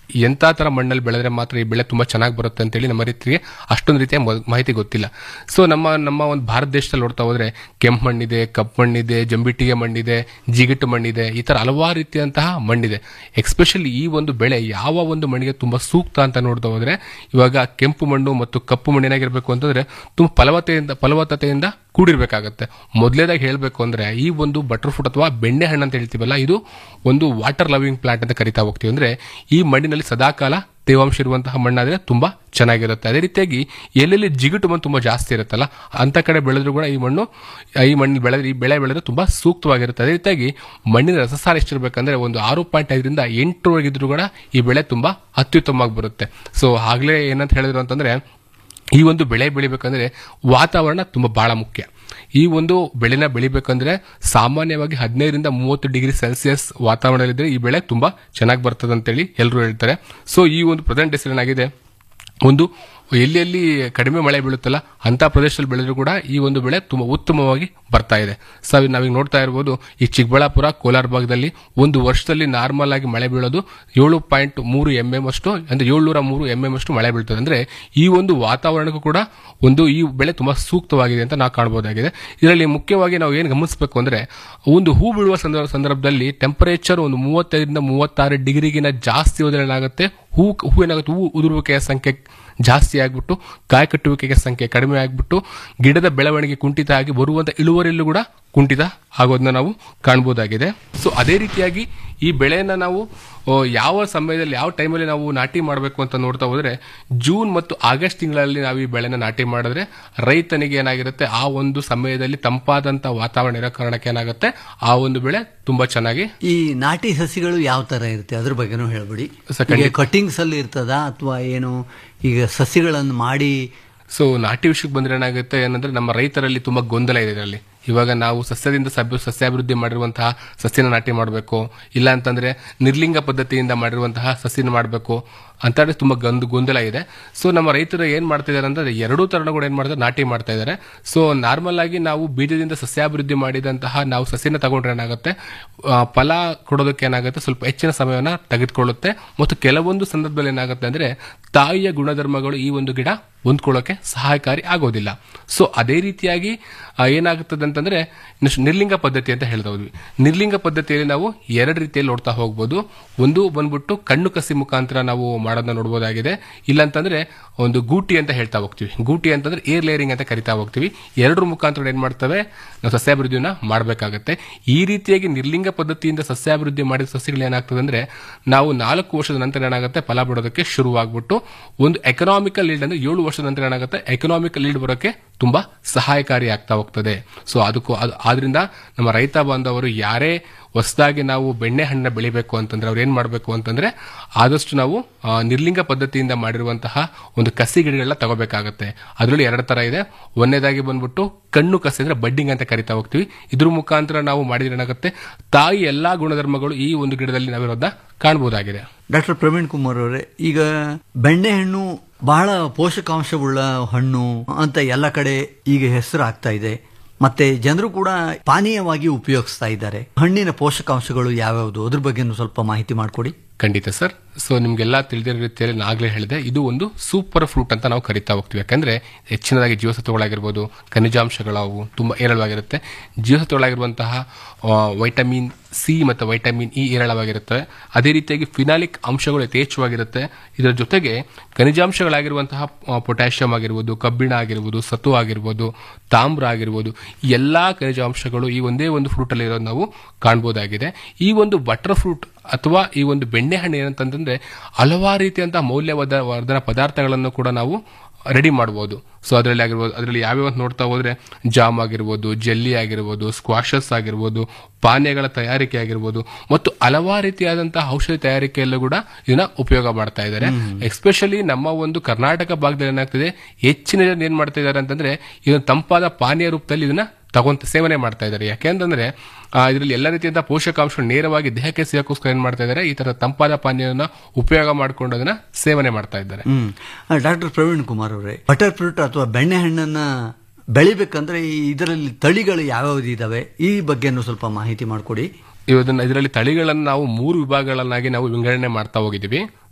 ಎಂಥ ತರ ಮಣ್ಣಲ್ಲಿ ಬೆಳೆದ್ರೆ ಮಾತ್ರ ಈ ಬೆಳೆ ತುಂಬಾ ಚೆನ್ನಾಗಿ ಬರುತ್ತೆ ಅಂತೇಳಿ ನಮ್ಮ ರೈತರಿಗೆ ಅಷ್ಟೊಂದು ರೀತಿಯ ಮ- ಮಾಹಿತಿ ಗೊತ್ತಿಲ್ಲ ಸೊ ನಮ್ಮ ನಮ್ಮ ಒಂದು ಭಾರತ ದೇಶದಲ್ಲಿ ನೋಡ್ತಾ ಹೋದ್ರೆ ಕೆಂಪು ಮಣ್ಣಿದೆ ಕಪ್ಪು ಮಣ್ಣಿದೆ ಜಂಬಿಟ್ಟಿಗೆ ಮಣ್ಣಿದೆ ಜಿಗಿಟ್ಟು ಮಣ್ಣಿದೆ ಈ ತರ ಹಲವಾರು ರೀತಿಯಂತಹ ಮಣ್ಣಿದೆ ಎಕ್ಸ್ಪೆಷಲಿ ಈ ಒಂದು ಬೆಳೆ ಯಾವ ಒಂದು ಮಣ್ಣಿಗೆ ತುಂಬಾ ಸೂಕ್ತ ಅಂತ ನೋಡ್ತಾ ಹೋದ್ರೆ ಇವಾಗ ಕೆಂಪು ಮಣ್ಣು ಮತ್ತು ಕಪ್ಪು ಮಣ್ಣಿನಾಗಿರ್ಬೇಕು ಅಂತಂದ್ರೆ ತುಂಬಾ ಫಲವತ್ತೆಯಿಂದ ಫಲವತ್ತತೆಯಿಂದ ಕೂಡಿರ್ಬೇಕಾಗತ್ತೆ ಮೊದಲೇದಾಗಿ ಹೇಳಬೇಕು ಅಂದ್ರೆ ಈ ಒಂದು ಬಟರ್ ಫ್ರೂಟ್ ಅಥವಾ ಬೆಣ್ಣೆ ಹಣ್ಣು ಅಂತ ಹೇಳ್ತೀವಲ್ಲ ಇದು ಒಂದು ವಾಟರ್ ಲವಿಂಗ್ ಪ್ಲಾಂಟ್ ಅಂತ ಕರಿತಾ ಹೋಗ್ತೀವಿ ಅಂದ್ರೆ ಈ ಮಣ್ಣಿನಲ್ಲಿ ಸದಾಕಾಲ ತೇವಾಂಶ ಇರುವಂತಹ ಮಣ್ಣಾದ್ರೆ ತುಂಬಾ ಚೆನ್ನಾಗಿರುತ್ತೆ ಅದೇ ರೀತಿಯಾಗಿ ಎಲ್ಲೆಲ್ಲಿ ಜಿಗುಟು ಮಣ್ಣು ತುಂಬಾ ಜಾಸ್ತಿ ಇರುತ್ತಲ್ಲ ಅಂತ ಕಡೆ ಬೆಳೆದ್ರು ಕೂಡ ಈ ಮಣ್ಣು ಈ ಮಣ್ಣು ಬೆಳೆದ್ರೆ ಈ ಬೆಳೆ ಬೆಳೆದ್ರೆ ತುಂಬಾ ಸೂಕ್ತವಾಗಿರುತ್ತೆ ಅದೇ ರೀತಿಯಾಗಿ ಮಣ್ಣಿನ ರಸಸಾರ ಎಷ್ಟಿರ್ಬೇಕಂದ್ರೆ ಒಂದು ಆರು ಪಾಯಿಂಟ್ ಐದರಿಂದ ಎಂಟರವರೆಗಿದ್ರು ಕೂಡ ಈ ಬೆಳೆ ತುಂಬಾ ಅತ್ಯುತ್ತಮವಾಗಿ ಬರುತ್ತೆ ಸೊ ಆಗ್ಲೇ ಏನಂತ ಹೇಳಿದ್ರು ಅಂತಂದ್ರೆ ಈ ಒಂದು ಬೆಳೆ ಬೆಳಿಬೇಕಂದ್ರೆ ವಾತಾವರಣ ತುಂಬಾ ಬಹಳ ಮುಖ್ಯ ಈ ಒಂದು ಬೆಳೆನ ಬೆಳಿಬೇಕಂದ್ರೆ ಸಾಮಾನ್ಯವಾಗಿ ಹದಿನೈದರಿಂದ ಮೂವತ್ತು ಡಿಗ್ರಿ ಸೆಲ್ಸಿಯಸ್ ವಾತಾವರಣದಲ್ಲಿದ್ರೆ ಈ ಬೆಳೆ ತುಂಬಾ ಚೆನ್ನಾಗಿ ಬರ್ತದೆ ಅಂತೇಳಿ ಎಲ್ಲರೂ ಹೇಳ್ತಾರೆ ಸೊ ಈ ಒಂದು ಪ್ರೆಸೆಂಟ್ ಡೇಸ್ ಏನಾಗಿದೆ ಒಂದು ಎಲ್ಲಿ ಎಲ್ಲಿ ಕಡಿಮೆ ಮಳೆ ಬೀಳುತ್ತಲ್ಲ ಅಂತ ಪ್ರದೇಶದಲ್ಲಿ ಬೆಳೆದ್ರು ಕೂಡ ಈ ಒಂದು ಬೆಳೆ ತುಂಬಾ ಉತ್ತಮವಾಗಿ ಬರ್ತಾ ಇದೆ ಸೊ ನಾವೀಗ ನೋಡ್ತಾ ಇರ್ಬೋದು ಈ ಚಿಕ್ಕಬಳ್ಳಾಪುರ ಕೋಲಾರ ಭಾಗದಲ್ಲಿ ಒಂದು ವರ್ಷದಲ್ಲಿ ನಾರ್ಮಲ್ ಆಗಿ ಮಳೆ ಬೀಳೋದು ಏಳು ಪಾಯಿಂಟ್ ಮೂರು ಎಂ ಎಂ ಅಷ್ಟು ಅಂದ್ರೆ ಏಳ್ನೂರ ಮೂರು ಎಂ ಎಂ ಅಷ್ಟು ಮಳೆ ಬೀಳ್ತದೆ ಅಂದ್ರೆ ಈ ಒಂದು ವಾತಾವರಣಕ್ಕೂ ಕೂಡ ಒಂದು ಈ ಬೆಳೆ ತುಂಬಾ ಸೂಕ್ತವಾಗಿದೆ ಅಂತ ನಾವು ಕಾಣಬಹುದಾಗಿದೆ ಇದರಲ್ಲಿ ಮುಖ್ಯವಾಗಿ ನಾವು ಏನು ಗಮನಿಸಬೇಕು ಅಂದ್ರೆ ಒಂದು ಹೂ ಬೀಳುವ ಸಂದರ್ಭ ಸಂದರ್ಭದಲ್ಲಿ ಟೆಂಪರೇಚರ್ ಒಂದು ಮೂವತ್ತೈದರಿಂದ ಮೂವತ್ತಾರು ಡಿಗ್ರಿಗಿನ ಜಾಸ್ತಿ ಹೋದ್ರೆ ಏನಾಗುತ್ತೆ ಹೂ ಹೂ ಏನಾಗುತ್ತೆ ಹೂ ಉದುರುವಿಕೆಯ ಸಂಖ್ಯೆ ಜಾಸ್ತಿ ಆಗ್ಬಿಟ್ಟು ಕಾಯಿ ಕಟ್ಟುವಿಕೆಯ ಸಂಖ್ಯೆ ಕಡಿಮೆ ಆಗ್ಬಿಟ್ಟು ಗಿಡದ ಬೆಳವಣಿಗೆ ಕುಂಠಿತ ಆಗಿ ಬರುವಂತ ಇಳುವರಿಯಲ್ಲೂ ಕೂಡ ಕುಂಠಿತ ಆಗೋದನ್ನ ನಾವು ಕಾಣಬಹುದಾಗಿದೆ ಸೊ ಅದೇ ರೀತಿಯಾಗಿ ಈ ಬೆಳೆಯನ್ನ ನಾವು ಆ, ಯಾವ ಸಮಯದಲ್ಲಿ ಯಾವ ಟೈಮಲ್ಲಿ ನಾವು ನಾಟಿ ಮಾಡಬೇಕು ಅಂತ ನೋಡ್ತಾ ಹೋದ್ರೆ ಜೂನ್ ಮತ್ತು ಆಗಸ್ಟ್ ತಿಂಗಳಲ್ಲಿ ನಾವು ಈ ಬೆಳೆನ ನಾಟಿ ಮಾಡಿದ್ರೆ ರೈತನಿಗೆ ಏನಾಗಿರುತ್ತೆ ಆ ಒಂದು ಸಮಯದಲ್ಲಿ ತಂಪಾದಂತ ವಾತಾವರಣ ಇರೋ ಕಾರಣಕ್ಕೆ ಏನಾಗುತ್ತೆ ಆ ಒಂದು ಬೆಳೆ ತುಂಬಾ ಚೆನ್ನಾಗಿ ಈ ನಾಟಿ ಸಸಿಗಳು ಯಾವ ತರ ಇರುತ್ತೆ ಅದ್ರ ಬಗ್ಗೆನೂ ಹೇಳ್ಬಿಡಿ ಸರ್, ಖಂಡಿತ. ಕಟಿಂಗ್ಸ್ ಅಲ್ಲಿ ಇರ್ತದಾ ಅಥವಾ ಏನು ಈಗ ಸಸಿಗಳನ್ನು ಮಾಡಿ ಸೊ ನಾಟಿ ವಿಷಯಕ್ಕೆ ಬಂದ್ರೆ ಏನಾಗುತ್ತೆ ಏನಂದ್ರೆ ನಮ್ಮ ರೈತರಲ್ಲಿ ತುಂಬಾ ಗೊಂದಲ ಇದೆ ಇದರಲ್ಲಿ ಇವಾಗ ನಾವು ಸಸ್ಯದಿಂದ ಸಭ್ಯ ಸಸ್ಯಾಭಿವೃದ್ಧಿ ಮಾಡಿರುವಂತಹ ಸಸ್ಯನ ನಾಟಿ ಮಾಡಬೇಕು ಇಲ್ಲ ಅಂತಂದ್ರೆ ನಿರ್ಲಿಂಗ ಪದ್ಧತಿಯಿಂದ ಮಾಡಿರುವಂತಹ ಸಸ್ಯನ ಮಾಡಬೇಕು ಅಂತ ಹೇಳಿ ತುಂಬಾ ಗಂದು ಗೊಂದಲ ಇದೆ ಸೊ ನಮ್ಮ ರೈತರು ಏನ್ ಮಾಡ್ತಿದ್ದಾರೆ ಅಂದ್ರೆ ಎರಡೂ ತರನ ಕೂಡ ಏನ್ ಮಾಡ್ತಾರೆ ನಾಟಿ ಮಾಡ್ತಾ ಇದ್ದಾರೆ ಸೊ ನಾರ್ಮಲ್ ಆಗಿ ನಾವು ಬೀಜದಿಂದ ಸಸ್ಯಾಭಿವೃದ್ಧಿ ಮಾಡಿದಂತಹ ನಾವು ಸಸ್ಯನ ತಗೊಂಡ್ರೆ ಏನಾಗುತ್ತೆ ಆ, ಫಲ ಕೊಡೋದಕ್ಕೆ ಏನಾಗುತ್ತೆ ಸ್ವಲ್ಪ ಹೆಚ್ಚಿನ ಸಮಯವನ್ನ ತೆಗೆದುಕೊಳ್ಳುತ್ತೆ ಮತ್ತು ಕೆಲವೊಂದು ಸಂದರ್ಭದಲ್ಲಿ ಏನಾಗುತ್ತೆ ಅಂದ್ರೆ ತಾಯಿಯ ಗುಣಧರ್ಮಗಳು ಈ ಒಂದು ಗಿಡ ಹೊಂದ್ಕೊಳ್ಳೋಕೆ ಸಹಾಯಕಾರಿ ಆಗೋದಿಲ್ಲ ಸೊ ಅದೇ ರೀತಿಯಾಗಿ ಆ, ಏನಾಗುತ್ತದೆ ಅಂತಂದ್ರೆ ನೆಕ್ಸ್ಟ್ ನಿರ್ಲಿಂಗ ಪದ್ಧತಿ ಅಂತ ಹೇಳ್ತಾ ಹೋದ್ವಿ ನಿರ್ಲಿಂಗ ಪದ್ಧತಿಯಲ್ಲಿ ನಾವು ಎರಡು ರೀತಿಯಲ್ಲಿ ನೋಡ್ತಾ ಹೋಗ್ಬೋದು ಒಂದು ಬಂದ್ಬಿಟ್ಟು ಕಣ್ಣು ಕಸಿ ಮುಖಾಂತರ ನಾವು ಮಾಡೋದನ್ನ ನೋಡ್ಬೋದಾಗಿದೆ ಇಲ್ಲಾಂತಂದ್ರೆ ಒಂದು ಗೂಟಿ ಅಂತ ಹೇಳ್ತಾ ಹೋಗ್ತೀವಿ ಗೂಟಿ ಅಂತಂದ್ರೆ ಏರ್ ಲೇಯರಿಂಗ್ ಅಂತ ಕರಿತಾ ಹೋಗ್ತೀವಿ ಎರಡರ ಮುಖಾಂತರ ಏನ್ ಮಾಡ್ತವೆ ನಾವು ಸಸ್ಯಾಭಿವೃದ್ಧಿಯನ್ನ ಮಾಡಬೇಕಾಗತ್ತೆ ಈ ರೀತಿಯಾಗಿ ನಿರ್ಲಿಂಗ ಪದ್ಧತಿಯಿಂದ ಸಸ್ಯಾಭಿವೃದ್ಧಿ ಮಾಡಿದ ಸಸ್ಯಗಳು ಏನಾಗ್ತದೆ ಅಂದ್ರೆ ನಾವು ನಾಲ್ಕು ವರ್ಷದ ನಂತರ ಏನಾಗುತ್ತೆ ಫಲ ಬಿಡೋದಕ್ಕೆ ಶುರುವಾಗ್ಬಿಟ್ಟು ಒಂದು ಎಕನಾಮಿಕಲ್ ಲೀಡ್ ಅಂದ್ರೆ ಏಳು ವರ್ಷದ ನಂತರ ಏನಾಗುತ್ತೆ ಎಕನಾಮಿಕಲ್ ಲೀಡ್ ಬರೋಕೆ ತುಂಬಾ ಸಹಾಯಕಾರಿ ಆಗ್ತಾ ಹೋಗ್ತದೆ ಸೊ ಅದಕ್ಕೂ ಅದು ಆದ್ರಿಂದ ನಮ್ಮ ರೈತ ಬಾಂಧವರು ಯಾರೇ ಹೊಸದಾಗಿ ನಾವು ಬೆಣ್ಣೆ ಹಣ್ಣನ್ನ ಬೆಳಿಬೇಕು ಅಂತಂದ್ರೆ ಅವ್ರು ಏನ್ ಮಾಡಬೇಕು ಅಂತಂದ್ರೆ ಆದಷ್ಟು ನಾವು ಆ, ನಿರ್ಲಿಂಗ ಪದ್ಧತಿಯಿಂದ ಮಾಡಿರುವಂತಹ ಒಂದು ಕಸಿ ಗಿಡಗಳನ್ನ ತಗೋಬೇಕಾಗತ್ತೆ ಅದರಲ್ಲಿ ಎರಡು ತರ ಇದೆ ಒಂದನೇದಾಗಿ ಬಂದ್ಬಿಟ್ಟು ಕಣ್ಣು ಕಸಿ ಅಂದ್ರೆ ಬಡ್ಡಿಂಗ್ ಅಂತ ಕರಿತಾ ಹೋಗ್ತೀವಿ ಇದ್ರ ಮುಖಾಂತರ ನಾವು ಮಾಡಿದ್ರೆ ಏನಾಗುತ್ತೆ ತಾಯಿ ಎಲ್ಲಾ ಗುಣಧರ್ಮಗಳು ಈ ಒಂದು ಗಿಡದಲ್ಲಿ ನಾವಿರೋದನ್ನ ಕಾಣಬಹುದಾಗಿದೆ ಡಾಕ್ಟರ್ ಪ್ರವೀಣ್ ಕುಮಾರ್ ಅವರೇ ಈಗ ಬೆಣ್ಣೆಹಣ್ಣು ಬಹಳ ಪೋಷಕಾಂಶವುಳ್ಳ ಹಣ್ಣು ಅಂತ ಎಲ್ಲ ಕಡೆ ಈಗ ಹೆಸರು ಆಗ್ತಾ ಇದೆ ಮತ್ತೆ ಜನರು ಕೂಡ ಪಾನೀಯವಾಗಿ ಉಪಯೋಗಿಸ್ತಾ ಇದ್ದಾರೆ ಹಣ್ಣಿನ ಪೋಷಕಾಂಶಗಳು ಯಾವ್ಯಾವುದು ಅದ್ರ ಬಗ್ಗೆನೂ ಸ್ವಲ್ಪ ಮಾಹಿತಿ ಮಾಡಿಕೊಡಿ ಖಂಡಿತ ಸರ್ ಸೊ ನಿಮ್ಗೆಲ್ಲ ತಿಳಿದಿರೋ ರೀತಿಯಲ್ಲಿ ನಾನು ಆಗ್ಲೇ ಹೇಳಿದೆ ಇದು ಒಂದು ಸೂಪರ್ ಫ್ರೂಟ್ ಅಂತ ನಾವು ಕರಿತಾ ಹೋಗ್ತೀವಿ ಯಾಕಂದ್ರೆ ಹೆಚ್ಚಿನದಾಗಿ ಜೀವಸತ್ವಗಳಾಗಿರ್ಬೋದು ಖನಿಜಾಂಶಗಳವು ತುಂಬಾ ಹೇರಳವಾಗಿರುತ್ತೆ ಜೀವಸತ್ವಗಳಾಗಿರುವಂತಹ ಆ, ವೈಟಮಿನ್ ಸಿ ಮತ್ತು ವೈಟಮಿನ್ ಇ ಹೇರಳವಾಗಿರುತ್ತವೆ ಅದೇ ರೀತಿಯಾಗಿ ಫಿನಾಲಿಕ್ ಅಂಶಗಳು ಯಥೇಚ್ಛವಾಗಿರುತ್ತೆ ಇದರ ಜೊತೆಗೆ ಖನಿಜಾಂಶಗಳಾಗಿರುವಂತಹ ಆ, ಪೊಟ್ಯಾಷಿಯಂ ಆಗಿರ್ಬೋದು ಕಬ್ಬಿಣ ಆಗಿರ್ಬೋದು ಸತು ಆಗಿರ್ಬೋದು ತಾಮ್ರ ಆಗಿರ್ಬೋದು ಈ ಎಲ್ಲಾ ಖನಿಜಾಂಶಗಳು ಈ ಒಂದೇ ಒಂದು ಫ್ರೂಟ್ ಅಲ್ಲಿ ಇರೋದು ನಾವು ಕಾಣಬಹುದಾಗಿದೆ ಈ ಒಂದು ಬಟರ್ ಫ್ರೂಟ್ ಅಥವಾ ಈ ಒಂದು ಬೆಣ್ಣೆಹಣ್ಣು ಏನಂತಂದ್ರೆ ಹಲವಾರು ರೀತಿಯಂತಹ ಮೌಲ್ಯವರ್ಧ ವರ್ಧನ ಪದಾರ್ಥಗಳನ್ನು ಕೂಡ ನಾವು ರೆಡಿ ಮಾಡಬಹುದು ಸೊ ಅದರಲ್ಲಿ ಆಗಿರ್ಬೋದು ಅದರಲ್ಲಿ ಯಾವ್ಯಾವ ಅಂತ ನೋಡ್ತಾ ಹೋದ್ರೆ ಜಾಮ್ ಆಗಿರ್ಬೋದು ಜೆಲ್ಲಿ ಆಗಿರ್ಬೋದು ಸ್ಕ್ವಾಶಸ್ ಆಗಿರ್ಬೋದು ಪಾನೀಯಗಳ ತಯಾರಿಕೆ ಆಗಿರ್ಬೋದು ಮತ್ತು ಹಲವಾರು ರೀತಿಯಾದಂತಹ ಔಷಧಿ ತಯಾರಿಕೆಯಲ್ಲೂ ಕೂಡ ಇದನ್ನ ಉಪಯೋಗ ಮಾಡ್ತಾ ಇದ್ದಾರೆ ಎಸ್ಪೆಷಲಿ ನಮ್ಮ ಒಂದು ಕರ್ನಾಟಕ ಭಾಗದಲ್ಲಿ ಏನಾಗ್ತಿದೆ ಹೆಚ್ಚಿನ ಜನ ಏನ್ ಮಾಡ್ತಾ ಇದ್ದಾರೆ ಅಂತಂದ್ರೆ ಇದನ್ನ ತಂಪಾದ ಪಾನೀಯ ರೂಪದಲ್ಲಿ ಇದನ್ನ ತಗೊಂತ ಸೇವನೆ ಮಾಡ್ತಾ ಇದ್ದಾರೆ ಯಾಕೆಂತಂದ್ರೆ ಇದರಲ್ಲಿ ಎಲ್ಲ ರೀತಿಯಾದ ಪೋಷಕಾಂಶ ನೇರವಾಗಿ ದೇಹಕ್ಕೆ ಸಿಗೋಕ್ಕೋಸ್ಕರ ಏನ್ ಮಾಡ್ತಾ ಇದ್ದಾರೆ ಈ ತರ ತಂಪಾದ ಪಾನೀಯನ ಉಪಯೋಗ ಮಾಡ್ಕೊಂಡು ಅದನ್ನ ಸೇವನೆ ಮಾಡ್ತಾ ಇದ್ದಾರೆ ಹ್ಮ್ ಡಾಕ್ಟರ್ ಪ್ರವೀಣ್ ಕುಮಾರ್ ಅವರೇ ಬಟರ್ ಫ್ರೂಟ್ ಅಥವಾ ಬೆಣ್ಣೆಹಣ್ಣನ್ನ ಬೆಳಿಬೇಕಂದ್ರೆ ಈ ಇದರಲ್ಲಿ ತಳಿಗಳು ಯಾವ್ಯಾವ್ದು ಇದಾವೆ ಈ ಬಗ್ಗೆನೂ ಸ್ವಲ್ಪ ಮಾಹಿತಿ ಮಾಡಿಕೊಡಿ ಇವನ್ನ ಇದರಲ್ಲಿ ತಳಿಗಳನ್ನು ನಾವು ಮೂರು ವಿಭಾಗಗಳನ್ನಾಗಿ ನಾವು ವಿಂಗಡಣೆ ಮಾಡ್ತಾ ಹೋಗಿದ್ದೀವಿ